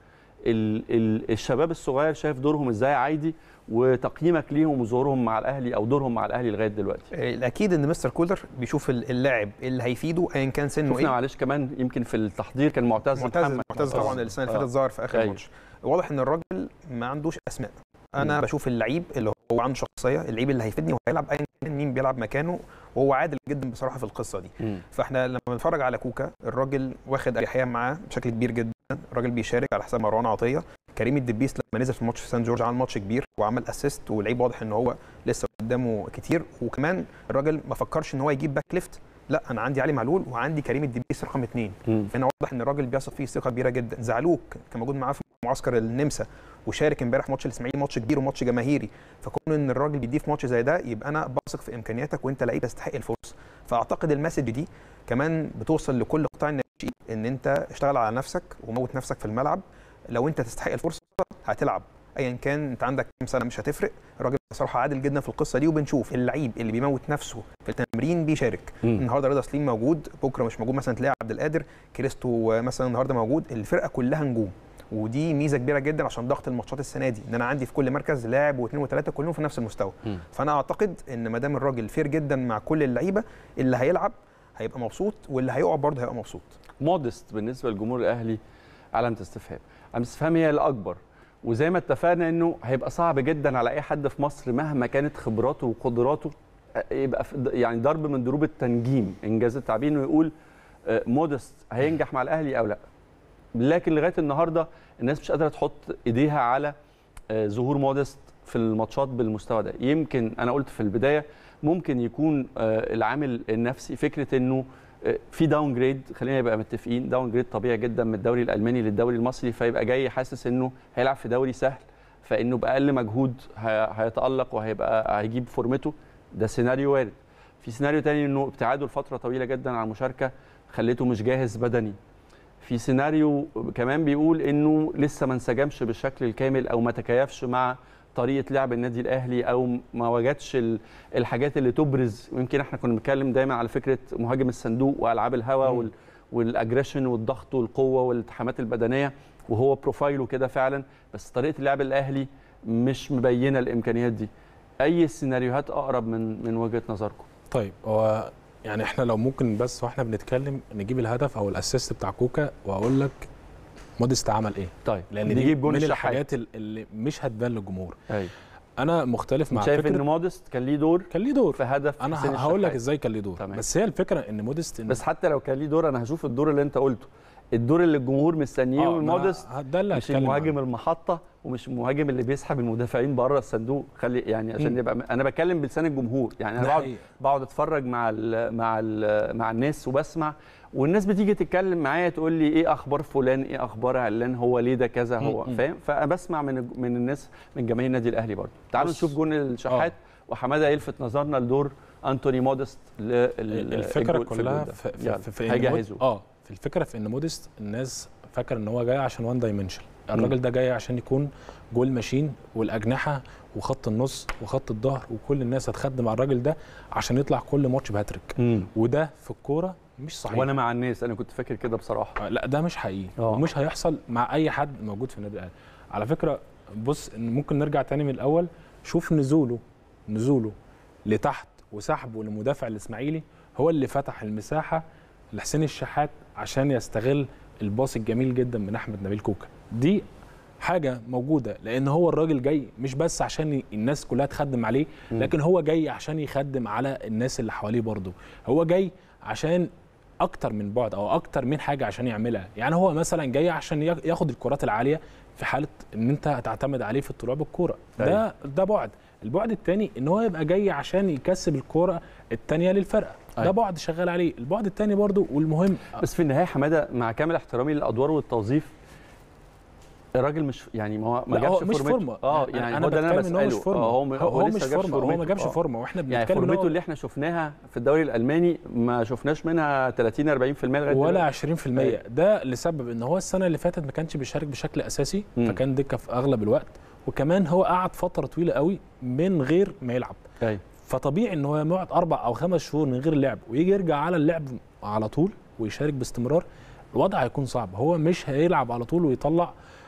S1: ال ال الشباب الصغير شايف دورهم ازاي عادي وتقييمك ليهم وظهورهم مع الاهلي او دورهم مع الاهلي لغايه دلوقتي
S5: الاكيد ان مستر كولر بيشوف اللاعب اللي هيفيده ايا كان سنه
S1: شفنا
S5: ايه
S1: معلش كمان يمكن في التحضير كان معتز
S5: معتز
S1: محمد.
S5: معتز طبعا السنه اللي
S1: آه.
S5: فاتت ظهر في اخر
S1: أيوة.
S5: ماتش واضح ان الراجل ما عندوش اسماء انا بشوف اللعيب اللي هو عنده شخصيه اللعيب اللي هيفيدني وهيلعب ايا كان مين بيلعب مكانه وهو عادل جدا بصراحه في القصه دي
S1: مم.
S5: فاحنا لما بنتفرج على كوكا الراجل واخد اريحيه معاه بشكل كبير جدا الراجل بيشارك على حساب مروان عطيه كريم الدبيس لما نزل في ماتش في سان جورج عمل ماتش كبير وعمل اسيست واللعيب واضح ان هو لسه قدامه كتير وكمان الراجل ما فكرش ان هو يجيب باك ليفت لا انا عندي علي معلول وعندي كريم الدبيس رقم اثنين
S1: مم.
S5: فهنا واضح ان الراجل بيثق فيه ثقه كبيره جدا زعلوك كان موجود معاه في معسكر النمسا وشارك امبارح ماتش الاسماعيلي ماتش كبير وماتش جماهيري فكون ان الراجل بيديه في ماتش زي ده يبقى انا بثق في امكانياتك وانت لعيب تستحق الفرصه فاعتقد المسج دي كمان بتوصل لكل قطاع الناشئين ان انت اشتغل على نفسك وموت نفسك في الملعب لو انت تستحق الفرصه هتلعب ايا كان انت عندك كام سنه مش هتفرق الراجل بصراحه عادل جدا في القصه دي وبنشوف اللعيب اللي بيموت نفسه في التمرين بيشارك
S1: مم.
S5: النهارده رضا سليم موجود بكره مش موجود مثلا تلاقي عبد القادر كريستو مثلا النهارده موجود الفرقه كلها نجوم ودي ميزه كبيره جدا عشان ضغط الماتشات السنه دي ان انا عندي في كل مركز لاعب واثنين وثلاثه كلهم في نفس المستوى
S1: مم.
S5: فانا اعتقد ان ما دام الراجل فير جدا مع كل اللعيبه اللي هيلعب هيبقى مبسوط واللي هيقع برضه هيبقى مبسوط
S1: مودست بالنسبه للجمهور الاهلي علامه استفهام علامه استفهام هي الاكبر وزي ما اتفقنا انه هيبقى صعب جدا على اي حد في مصر مهما كانت خبراته وقدراته آه، يبقى في- يعني ضرب من ضروب التنجيم انجاز التعبير انه يقول آه، مودست هينجح مع الاهلي او لا لكن لغايه النهارده الناس مش قادره تحط ايديها على آه، ظهور مودست في الماتشات بالمستوى ده يمكن انا قلت في البدايه ممكن يكون آه، العامل النفسي فكره انه آه، في داون جريد خلينا نبقى متفقين داون جريد طبيعي جدا من الدوري الالماني للدوري المصري فيبقى جاي حاسس انه هيلعب في دوري سهل فانه باقل مجهود هي- هيتالق وهيبقى هيجيب فورمته ده سيناريو وارد في سيناريو تاني انه ابتعاده لفتره طويله جدا عن المشاركه خليته مش جاهز بدني في سيناريو كمان بيقول انه لسه ما انسجمش بالشكل الكامل او ما تكيفش مع طريقه لعب النادي الاهلي او ما وجدش ال- الحاجات اللي تبرز ويمكن احنا كنا بنتكلم دايما على فكره مهاجم الصندوق والعاب الهوا وال والاجريشن والضغط والقوه والالتحامات البدنيه وهو بروفايله كده فعلا بس طريقه اللعب الاهلي مش مبينه الامكانيات دي اي السيناريوهات اقرب من من وجهه نظركم
S4: طيب هو يعني احنا لو ممكن بس واحنا بنتكلم نجيب الهدف او الاسيست بتاع كوكا واقول لك موديست عمل ايه
S1: طيب
S4: لان دي
S1: نجيب جون
S4: من
S1: الشحات.
S4: الحاجات ال- اللي مش هتبان للجمهور
S1: ايوه
S4: انا مختلف مع
S1: شايف
S4: فكره
S1: ان مودست كان ليه دور
S4: كان ليه دور
S1: في هدف
S4: انا
S1: حسين
S4: هقول لك
S1: الشحات.
S4: ازاي كان ليه دور
S1: تمام.
S4: بس هي الفكره ان موديست إن
S1: بس حتى لو كان ليه دور انا هشوف الدور اللي انت قلته الدور اللي الجمهور مستنيه
S4: آه،
S1: من
S4: ما أنا
S1: مودست
S4: ده اللي
S1: مش
S4: هتكلم
S1: المهاجم
S4: عنه.
S1: المحطه ومش المهاجم اللي بيسحب المدافعين بره الصندوق خلي يعني عشان
S4: مم.
S1: يبقى انا بتكلم بلسان الجمهور يعني انا
S4: ده
S1: بقعد
S4: حقيقي.
S1: بقعد اتفرج مع ال مع ال مع الناس وبسمع والناس بتيجي تتكلم معايا تقول لي ايه اخبار فلان ايه اخبار علان هو ليه ده كذا هو
S4: مم.
S1: فاهم فانا بسمع من من الناس من جماهير النادي الاهلي برضه تعالوا
S4: بص.
S1: نشوف جون الشحات وحماده يلفت نظرنا لدور انتوني مودست لل-
S4: الفكره
S1: الجول- في
S4: كلها
S1: الجول ده.
S4: في,
S1: يلا،
S4: في, في إن
S1: هيجهزوا
S4: مود- اه في الفكره في ان موديست الناس فاكر ان هو جاي عشان وان دايمنشن الراجل ده جاي عشان يكون جول ماشين والاجنحه وخط النص وخط الظهر وكل الناس هتخدم على الراجل ده عشان يطلع كل ماتش بهاتريك
S1: مم.
S4: وده في الكوره مش صحيح
S1: وانا مع الناس انا كنت فاكر كده بصراحه
S4: آه، لا ده مش حقيقي
S1: آه.
S4: ومش هيحصل مع اي حد موجود في النادي الاهلي على فكره بص إن ممكن نرجع تاني من الاول شوف نزوله نزوله لتحت وسحبه لمدافع الاسماعيلي هو اللي فتح المساحه لحسين الشحات عشان يستغل الباص الجميل جدا من احمد نبيل كوكا دي حاجه موجوده لان هو الراجل جاي مش بس عشان الناس كلها تخدم عليه لكن هو جاي عشان يخدم على الناس اللي حواليه برضه هو جاي عشان اكتر من بعد او اكتر من حاجه عشان يعملها يعني هو مثلا جاي عشان يا- ياخد الكرات العاليه في حاله ان انت هتعتمد عليه في الطلوع بالكوره ده ده بعد البعد الثاني ان هو يبقى جاي عشان يكسب الكوره الثانيه للفرقه ده
S1: أيوة.
S4: بعد شغال عليه البعد الثاني برضو والمهم
S1: بس في النهايه حماده مع كامل احترامي للادوار والتوظيف الراجل مش يعني ما هو ما
S4: لا
S1: جابش
S4: هو مش
S1: فورمته.
S4: فورمه
S1: اه يعني
S4: انا
S1: هو ده اللي انا
S4: بتكلم ان هو مش
S1: بساله
S4: فورمه
S1: آه،
S4: هو, هو,
S1: لسه
S4: مش
S1: جابش
S4: فورمه هو ما جابش
S1: آه.
S4: فورمه واحنا
S1: يعني
S4: بنتكلم إن هو
S1: فورمته اللي احنا شفناها في الدوري الالماني ما شفناش منها 30 40% لغايه
S4: ولا
S1: دلوقتي.
S4: 20% ده لسبب ان هو السنه اللي فاتت ما كانش بيشارك بشكل اساسي
S1: مم.
S4: فكان دكه في اغلب الوقت وكمان هو قعد فتره طويله قوي من غير ما يلعب
S1: ايوه
S4: فطبيعي ان هو يقعد اربع او خمس شهور من غير لعب ويجي يرجع على اللعب على طول ويشارك باستمرار الوضع هيكون صعب هو مش هيلعب على طول ويطلع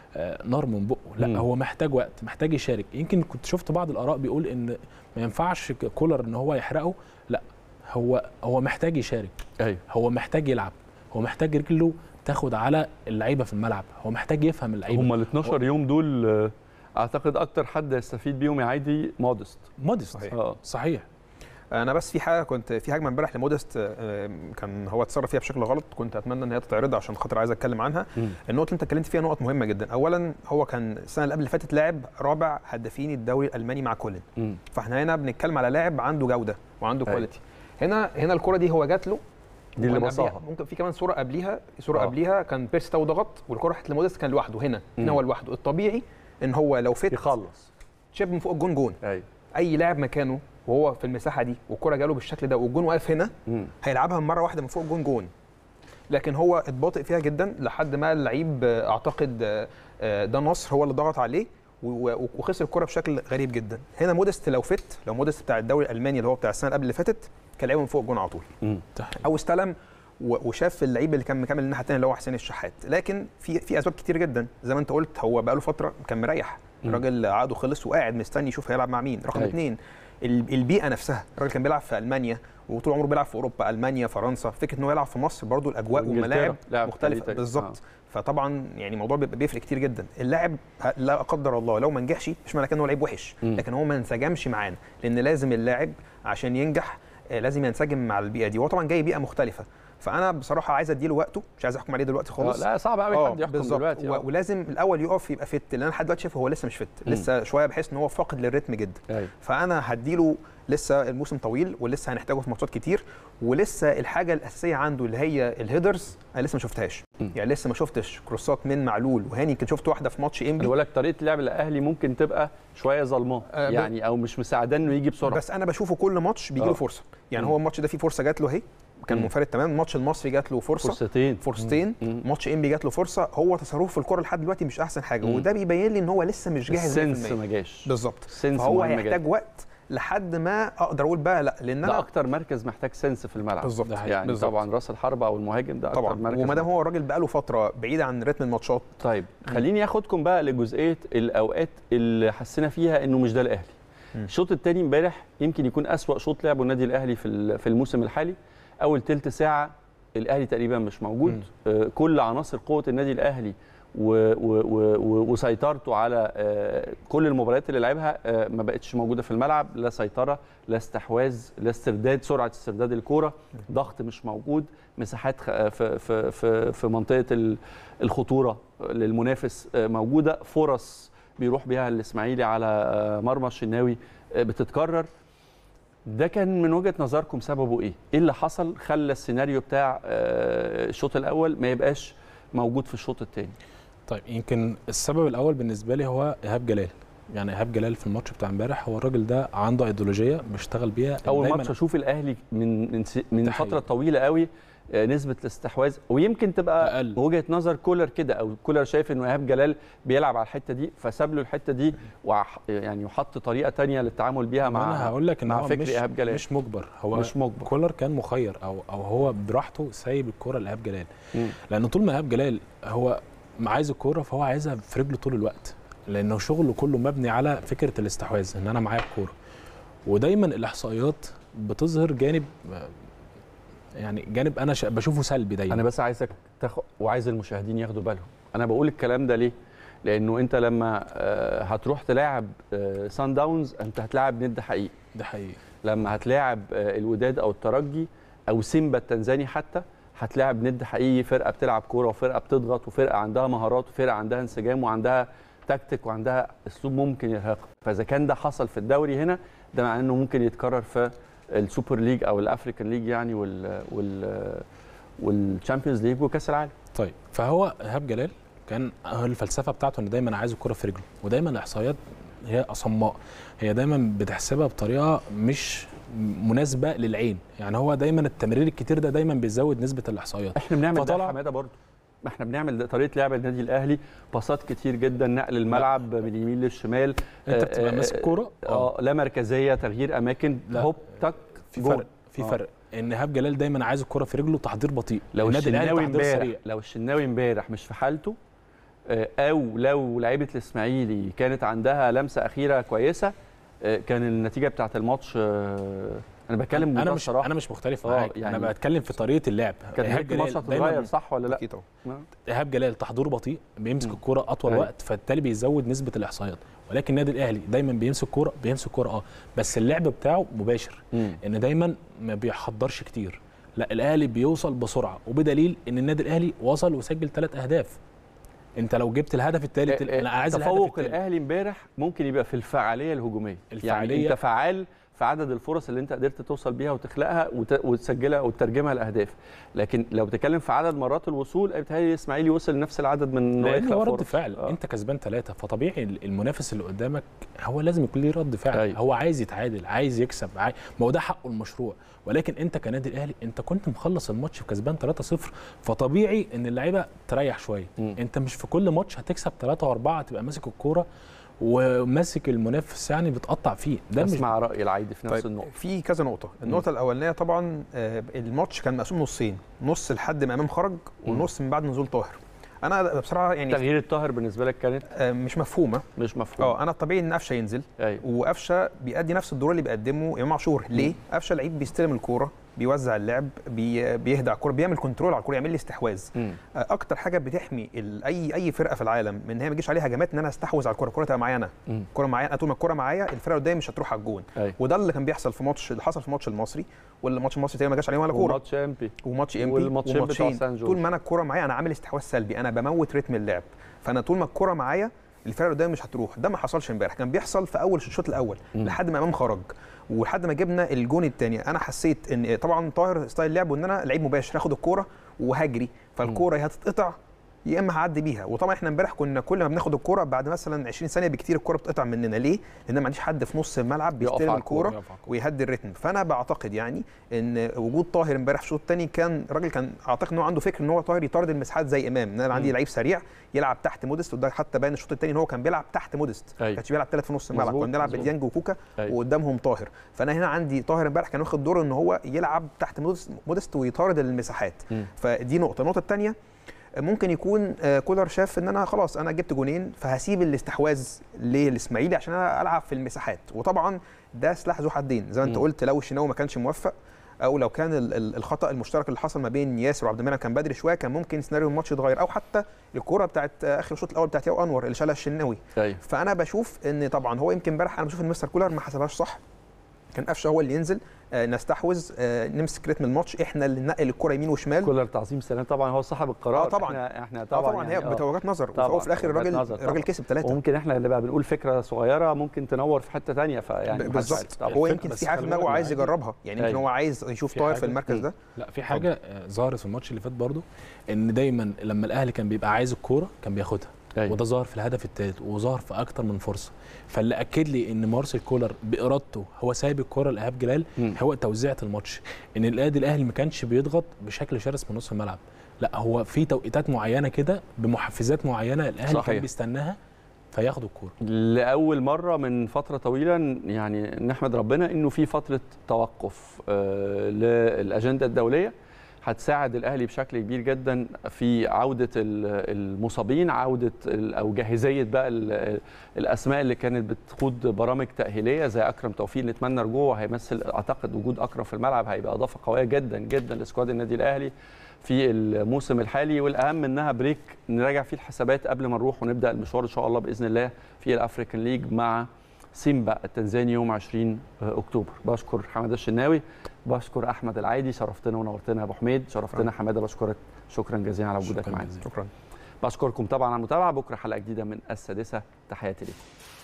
S4: آه، نار من بقه لا
S1: مم.
S4: هو محتاج وقت محتاج يشارك يمكن كنت شفت بعض الاراء بيقول ان ما ينفعش ك- كولر ان هو يحرقه لا هو هو محتاج يشارك
S1: ايوه
S4: هو محتاج يلعب هو محتاج رجله تاخد على اللعيبه في الملعب هو محتاج يفهم اللعيبه
S1: هم ال 12 يوم دول آه، اعتقد اكتر حد يستفيد بيهم يا عادي مودست
S4: مودست
S5: صحيح.
S1: اه
S4: صحيح
S5: انا بس في حاجه كنت في هجمه امبارح لمودست آه، كان هو اتصرف فيها بشكل غلط كنت اتمنى ان هي تتعرض عشان خاطر عايز اتكلم عنها
S1: مم.
S5: النقطه اللي انت اتكلمت فيها نقط مهمه جدا اولا هو كان السنه اللي قبل اللي فاتت لاعب رابع هدافين الدوري الالماني مع كولن
S1: مم.
S5: فاحنا هنا بنتكلم على لاعب عنده جوده وعنده
S1: أيوة.
S5: كواليتي هنا هنا الكره دي هو جات له
S1: دي اللي
S5: وكان قبليها-
S1: بصاها.
S5: ممكن في كمان صوره قبليها صوره
S1: آه.
S5: قبليها كان بيرسي تاو ضغط والكره راحت لمودست كان لوحده هنا
S1: مم.
S5: هنا هو لوحده الطبيعي ان هو لو فت
S1: يخلص
S5: شيب من فوق الجون جون
S1: ايوه
S5: اي لاعب مكانه وهو في المساحه دي والكره جاله بالشكل ده والجون واقف هنا
S1: مم.
S5: هيلعبها مره واحده من فوق الجون جون لكن هو اتباطئ فيها جدا لحد ما اللعيب آه، اعتقد آه، آه، ده نصر هو اللي ضغط عليه و- و- وخسر الكره بشكل غريب جدا هنا مودست لو فت لو مودست بتاع الدوري الالماني اللي هو بتاع السنه اللي قبل اللي فاتت كان لعبه من فوق الجون على طول
S1: مم.
S5: او استلم و- وشاف اللعيب اللي كان مكمل الناحيه الثانيه اللي هو حسين الشحات لكن في في اسباب كتير جدا زي ما انت قلت هو بقى له فتره كان مريح
S1: مم.
S5: الراجل عقده خلص وقاعد مستني يشوف هيلعب مع مين رقم
S1: أيوة.
S5: اثنين ال- البيئه نفسها الراجل كان بيلعب في المانيا وطول عمره بيلعب في اوروبا المانيا فرنسا فكره ان هو يلعب في مصر برضو الاجواء
S1: وإنجلترا.
S5: والملاعب
S1: لاعب
S5: مختلفه
S1: تاني-
S5: بالظبط
S1: آه.
S5: فطبعا يعني الموضوع بيبقى بيفرق كتير جدا اللاعب ه- لا قدر الله لو ما نجحش مش معنى كده ان هو لعيب وحش
S1: مم.
S5: لكن هو ما انسجمش معانا لان لازم اللاعب عشان ينجح آه، لازم ينسجم مع البيئه دي وهو طبعا جاي بيئه مختلفه فانا بصراحه عايز اديله وقته مش عايز احكم عليه دلوقتي خالص
S1: لا صعب قوي
S5: اه
S1: حد يحكم
S5: بالظبط
S1: دلوقتي
S5: و-
S1: آه.
S5: ولازم الاول يقف يبقى فت لان انا لحد دلوقتي شايفه هو لسه مش فت
S1: مم.
S5: لسه شويه بحس ان هو فاقد للريتم جدا
S1: ايوه
S5: فانا هديله لسه الموسم طويل ولسه هنحتاجه في ماتشات كتير ولسه الحاجه الاساسيه عنده اللي هي الهيدرز انا لسه ما شفتهاش
S1: مم.
S5: يعني لسه ما شفتش كروسات من معلول وهاني يمكن شفت واحده في ماتش
S1: انا
S5: انبي
S1: بقول لك طريقه لعب الاهلي ممكن تبقى شويه ظلماه
S5: آه، ب-
S1: يعني او مش مساعداه انه يجي بسرعه
S5: بس انا بشوفه كل ماتش بيجي
S1: آه.
S5: له فرصه يعني
S1: مم.
S5: هو الماتش ده فيه فرصه جات له اهي كان
S1: مم.
S5: منفرد تمام ماتش المصري جات له فرصه
S1: فرصتين
S5: فرصتين
S1: مم.
S5: ماتش انبي جات له فرصه هو تصرفه في الكره لحد دلوقتي مش احسن حاجه
S1: مم.
S5: وده بيبين لي ان هو لسه مش جاهز 100%
S1: السنس ما جاش
S5: بالظبط
S1: السنس
S5: فهو
S1: مهم
S5: هيحتاج
S1: جدا.
S5: وقت لحد ما اقدر اقول بقى لا لان
S1: ده
S5: انا
S1: اكتر مركز محتاج سنس في الملعب
S5: بالظبط
S4: ده حقيقي.
S1: يعني
S5: بالظبط.
S1: طبعا راس الحربه او المهاجم ده اكتر
S5: طبعا
S1: مركز
S5: وما دام
S1: محتاج.
S5: هو الراجل بقى له فتره بعيد عن رتم الماتشات
S1: طيب خليني اخدكم بقى لجزئيه الاوقات اللي حسينا فيها انه مش ده الاهلي
S5: مم.
S1: الشوط الثاني امبارح يمكن يكون اسوا شوط لعبه النادي الاهلي في ال- في الموسم الحالي اول تلت ساعه الاهلي تقريبا مش موجود
S5: مم.
S1: آه، كل عناصر قوه النادي الاهلي و- و- و- و- وسيطرته على آه، كل المباريات اللي لعبها آه، ما بقتش موجوده في الملعب لا سيطره لا استحواذ لا استرداد سرعه استرداد الكوره ضغط مش موجود مساحات خ- في في في في منطقه ال- الخطوره للمنافس آه، موجوده فرص بيروح بيها الاسماعيلي على آه، مرمى الشناوي آه، بتتكرر ده كان من وجهه نظركم سببه ايه؟ ايه اللي حصل خلى السيناريو بتاع آه، الشوط الاول ما يبقاش موجود في الشوط الثاني؟
S4: طيب يمكن السبب الاول بالنسبه لي هو ايهاب جلال يعني ايهاب جلال في الماتش بتاع امبارح هو الراجل ده عنده ايديولوجيه بيشتغل بيها
S1: اول
S4: دايماً
S1: ماتش اشوف الاهلي من من, س- من
S4: ده
S1: فتره
S4: حقيقي.
S1: طويله قوي آه، نسبه الاستحواذ ويمكن تبقى
S4: أقل.
S1: وجهه نظر كولر كده او كولر شايف انه ايهاب جلال بيلعب على الحته دي فساب له الحته دي وح يعني وحط طريقه تانية للتعامل بيها
S4: ما
S1: مع
S4: انا هقول لك ان
S1: مع
S4: هو
S1: فكري
S4: مش
S1: ايهاب جلال
S4: مش مجبر هو
S1: مش مجبر.
S4: كولر كان مخير او او هو براحته سايب الكوره لايهاب جلال
S1: مم.
S4: لان طول ما ايهاب جلال هو عايز الكوره فهو عايزها في رجله طول الوقت لانه شغله كله مبني على فكره الاستحواذ ان انا معايا الكوره ودايما الاحصائيات بتظهر جانب يعني جانب انا ش- بشوفه سلبي دايما
S1: انا بس عايزك تاخد وعايز المشاهدين ياخدوا بالهم انا بقول الكلام ده ليه لانه انت لما آه، هتروح تلاعب آه، سان داونز انت هتلاعب ند حقيقي
S4: ده حقيقي
S1: لما هتلاعب آه، الوداد او الترجي او سيمبا التنزاني حتى هتلاعب ند حقيقي فرقه بتلعب كوره وفرقه بتضغط وفرقه عندها مهارات وفرقه عندها انسجام وعندها تكتيك وعندها اسلوب ممكن يرهق فاذا كان ده حصل في الدوري هنا ده معناه انه ممكن يتكرر في السوبر ليج او الافريكان ليج يعني وال وال والشامبيونز ليج وكاس العالم
S4: طيب فهو ايهاب جلال كان هو الفلسفه بتاعته ان دايما عايز الكره في رجله ودايما الاحصائيات هي اصماء هي دايما بتحسبها بطريقه مش مناسبه للعين يعني هو دايما التمرير الكتير ده دايما بيزود نسبه الاحصائيات
S1: احنا بنعمل ده
S4: فطلع-
S1: يا حماده برضه ما احنا بنعمل ده طريقه لعب النادي الاهلي باصات كتير جدا نقل الملعب من اليمين للشمال
S4: انت
S1: آه،
S4: بتبقى
S1: آه،
S4: ماسك كوره
S1: اه لا مركزيه تغيير اماكن
S4: لا.
S1: هوب تك
S4: في
S1: جول.
S4: فرق في
S1: آه.
S4: فرق ان ايهاب جلال دايما عايز الكره في رجله تحضير بطيء
S1: لو
S4: النادي الأهلي
S1: الشناوي
S4: تحضير
S1: امبارح
S4: سريع.
S1: لو الشناوي امبارح مش في حالته آه، او لو لعيبه الاسماعيلي كانت عندها لمسه اخيره كويسه آه، كان النتيجه بتاعه الماتش آه، انا بتكلم
S4: انا
S1: بمنتهى
S4: مش
S1: الصراحه
S4: انا مش مختلف
S1: آه،
S4: معاك
S1: يعني-
S4: انا بتكلم في طريقه اللعب
S1: كان
S4: إيهاب
S1: نهايه الماتش
S4: جلال دايماً
S1: هتتغير صح ولا لا؟
S5: اكيد طبعا
S1: نعم.
S4: ايهاب جلال تحضيره بطيء بيمسك
S1: مم.
S4: الكوره اطول
S1: أيوة.
S4: وقت فبالتالي بيزود نسبه الاحصائيات ولكن النادي الاهلي دايما بيمسك كوره بيمسك كوره اه بس اللعب بتاعه مباشر
S1: مم.
S4: ان دايما ما بيحضرش كتير لا الاهلي بيوصل بسرعه وبدليل ان النادي الاهلي وصل وسجل ثلاث اهداف انت لو جبت الهدف الثالث
S1: آه،
S4: انا عايز الهدف
S1: تفوق
S4: الثالث
S1: الاهلي امبارح ممكن يبقى في الفعاليه الهجوميه
S4: الفعالية-
S1: يعني انت فعال في عدد الفرص اللي انت قدرت توصل بيها وتخلقها وت- وتسجلها وتترجمها لاهداف لكن لو بتتكلم في عدد مرات الوصول بيتهيألي الاسماعيلي وصل لنفس العدد من إنه
S4: لان
S1: يخلق
S4: هو رد
S1: فرص.
S4: فعل
S1: آه.
S4: انت كسبان ثلاثه فطبيعي المنافس اللي قدامك هو لازم يكون ليه رد فعل
S1: أيوة.
S4: هو عايز يتعادل عايز يكسب عاي... ما هو ده حقه المشروع ولكن انت كنادي الاهلي انت كنت مخلص الماتش كسبان 3-0 فطبيعي ان اللعيبه تريح شويه
S1: مم.
S4: انت مش في كل ماتش هتكسب 3 و4 تبقى ماسك الكوره وماسك المنافس يعني بتقطع فيه ده مش
S1: اسمع راي العيدي في نفس
S5: طيب
S1: النقطه
S5: في كذا نقطة، النقطة الأولانية طبعا آه، الماتش كان مقسوم نصين، نص لحد ما إمام خرج ونص من بعد نزول طاهر. أنا بصراحة يعني
S1: تغيير الطاهر بالنسبه لك كانت
S5: آه، مش مفهومة،
S1: مش مفهوم
S5: اه أنا الطبيعي إن قفشة ينزل
S1: ايوه
S5: وقفشه بيأدي نفس الدور اللي بيقدمه امام عاشور ليه قفشه لعيب بيستلم الكوره بيوزع اللعب بي بيهدع الكوره بيعمل كنترول على الكوره يعمل لي استحواذ
S1: مم.
S5: آه، اكتر حاجه بتحمي ال- اي اي فرقه في العالم من ان هي ما يجيش عليها هجمات ان انا استحوذ على الكوره الكوره تبقى معايا انا
S1: مم.
S5: الكوره معايا أنا طول ما الكوره معايا الفرقه قدامي مش هتروح على الجون
S1: أيوة.
S5: وده اللي كان بيحصل في ماتش اللي حصل في ماتش المصري واللي ماتش المصري تقريبا ما جاش عليهم ولا كوره
S1: وماتش امبي
S5: وماتش ام بي
S1: والماتشين بتوع
S5: وماتشين
S1: سان جورج.
S5: طول ما انا الكوره معايا انا عامل استحواذ سلبي انا بموت رتم اللعب فانا طول ما الكوره معايا الفرقه قدامي مش هتروح ده ما حصلش امبارح كان بيحصل في اول الشوط الاول
S1: مم.
S5: لحد ما امام خرج ولحد ما جبنا الجون الثاني انا حسيت ان طبعا طاهر ستايل لعبه ان انا لعيب مباشر اخد الكوره وهجري فالكوره يا هتتقطع يا اما هعدي بيها وطبعا احنا امبارح كنا كل ما بناخد الكوره بعد مثلا 20 ثانيه بكتير الكوره بتقطع مننا ليه لان ما عنديش حد في نص الملعب
S1: يقف
S5: بيستلم
S1: على الكورة.
S5: الكوره ويهدي الريتم فانا بعتقد يعني ان وجود طاهر امبارح في الشوط الثاني كان راجل كان اعتقد ان هو عنده فكر ان هو طاهر يطارد المساحات زي امام ان انا عندي
S1: مم.
S5: لعيب سريع يلعب تحت مودست وده حتى باين الشوط الثاني ان هو كان بيلعب تحت مودست
S1: أيوة.
S5: ما كانش بيلعب ثلاث في نص الملعب
S1: مظبوط،
S5: كنا بنلعب
S1: مظبوط.
S5: بديانج وكوكا
S1: أيوة.
S5: وقدامهم طاهر فانا هنا عندي طاهر امبارح كان واخد دور ان هو يلعب تحت مودست, مودست ويطارد المساحات
S1: مم.
S5: فدي نقطه النقطه الثانيه ممكن يكون آه، كولر شاف ان انا خلاص انا جبت جونين فهسيب الاستحواذ للاسماعيلي عشان انا العب في المساحات وطبعا ده سلاح ذو حدين زي ما انت
S1: مم.
S5: قلت لو الشناوي ما كانش موفق او لو كان ال- ال- الخطا المشترك اللي حصل ما بين ياسر وعبد المنعم كان بدري شويه كان ممكن سيناريو الماتش يتغير او حتى الكوره بتاعت آه، اخر الشوط الاول بتاعت ياو انور اللي شالها الشناوي
S1: ايوه
S5: فانا بشوف ان طبعا هو يمكن امبارح انا بشوف ان مستر كولر ما حسبهاش صح كان قفشه هو اللي ينزل آه، نستحوذ آه، نمسك رتم الماتش احنا اللي ننقل الكره يمين وشمال
S1: كولر تعظيم سلام طبعا هو صاحب القرار
S5: آه طبعاً.
S1: احنا, احنا
S5: طبعا,
S1: طبعا,
S5: طبعا
S1: يعني
S5: هي
S1: آه.
S5: بتوجهات نظر
S1: طبعاً،
S5: وهو في الاخر
S1: وجهات
S5: الراجل
S1: نظر طبعاً.
S5: الراجل كسب ثلاثه
S1: وممكن احنا اللي بقى بنقول فكره صغيره ممكن تنور في حته تانية فيعني
S5: ب-
S1: محدش عارف.
S5: بالظبط
S1: طبعاً.
S5: هو
S4: الفكرة
S5: يمكن
S4: بس
S5: في حاجه في
S4: خلي
S5: دماغه
S4: بالك
S5: عايز
S4: عادي.
S5: يجربها يعني يمكن
S1: أيوة.
S5: هو عايز يشوف
S4: في
S5: طاهر في
S4: حاجة-
S5: المركز ده
S4: لا في حاجه آه، ظهرت في الماتش اللي فات برضو ان دايما لما الاهلي كان بيبقى عايز الكوره كان بياخدها
S1: أيوة.
S4: وده ظهر في الهدف الثالث وظهر في اكتر من فرصه فاللي اكد لي ان مارسيل كولر بارادته هو سايب الكوره لايهاب جلال
S1: مم.
S4: هو توزيعه الماتش ان النادي الاهلي ما كانش بيضغط بشكل شرس من نص الملعب لا هو في توقيتات معينه كده بمحفزات معينه الاهلي
S1: صحيح.
S4: كان بيستناها فياخدوا الكوره
S1: لاول مره من فتره طويله يعني نحمد ربنا انه في فتره توقف آه، للاجنده الدوليه هتساعد الاهلي بشكل كبير جدا في عوده ال- المصابين عوده ال- او جاهزيه بقى ال- الاسماء اللي كانت بتخوض برامج تاهيليه زي اكرم توفيق نتمنى رجوعه هيمثل اعتقد وجود اكرم في الملعب هيبقى اضافه قويه جدا جدا لسكواد النادي الاهلي في الموسم الحالي والاهم انها بريك نراجع فيه الحسابات قبل ما نروح ونبدا المشوار ان شاء الله باذن الله في الافريكان ليج مع سيمبا التنزاني يوم 20 اكتوبر بشكر حماده الشناوي بشكر احمد العايدي شرفتنا ونورتنا يا ابو حميد شرفتنا حماده بشكرك شكرا جزيلا على وجودك
S4: شكراً
S1: معانا
S4: جزيلاً.
S5: شكرا
S1: بشكركم طبعا على المتابعه بكره حلقه جديده من السادسه تحياتي لكم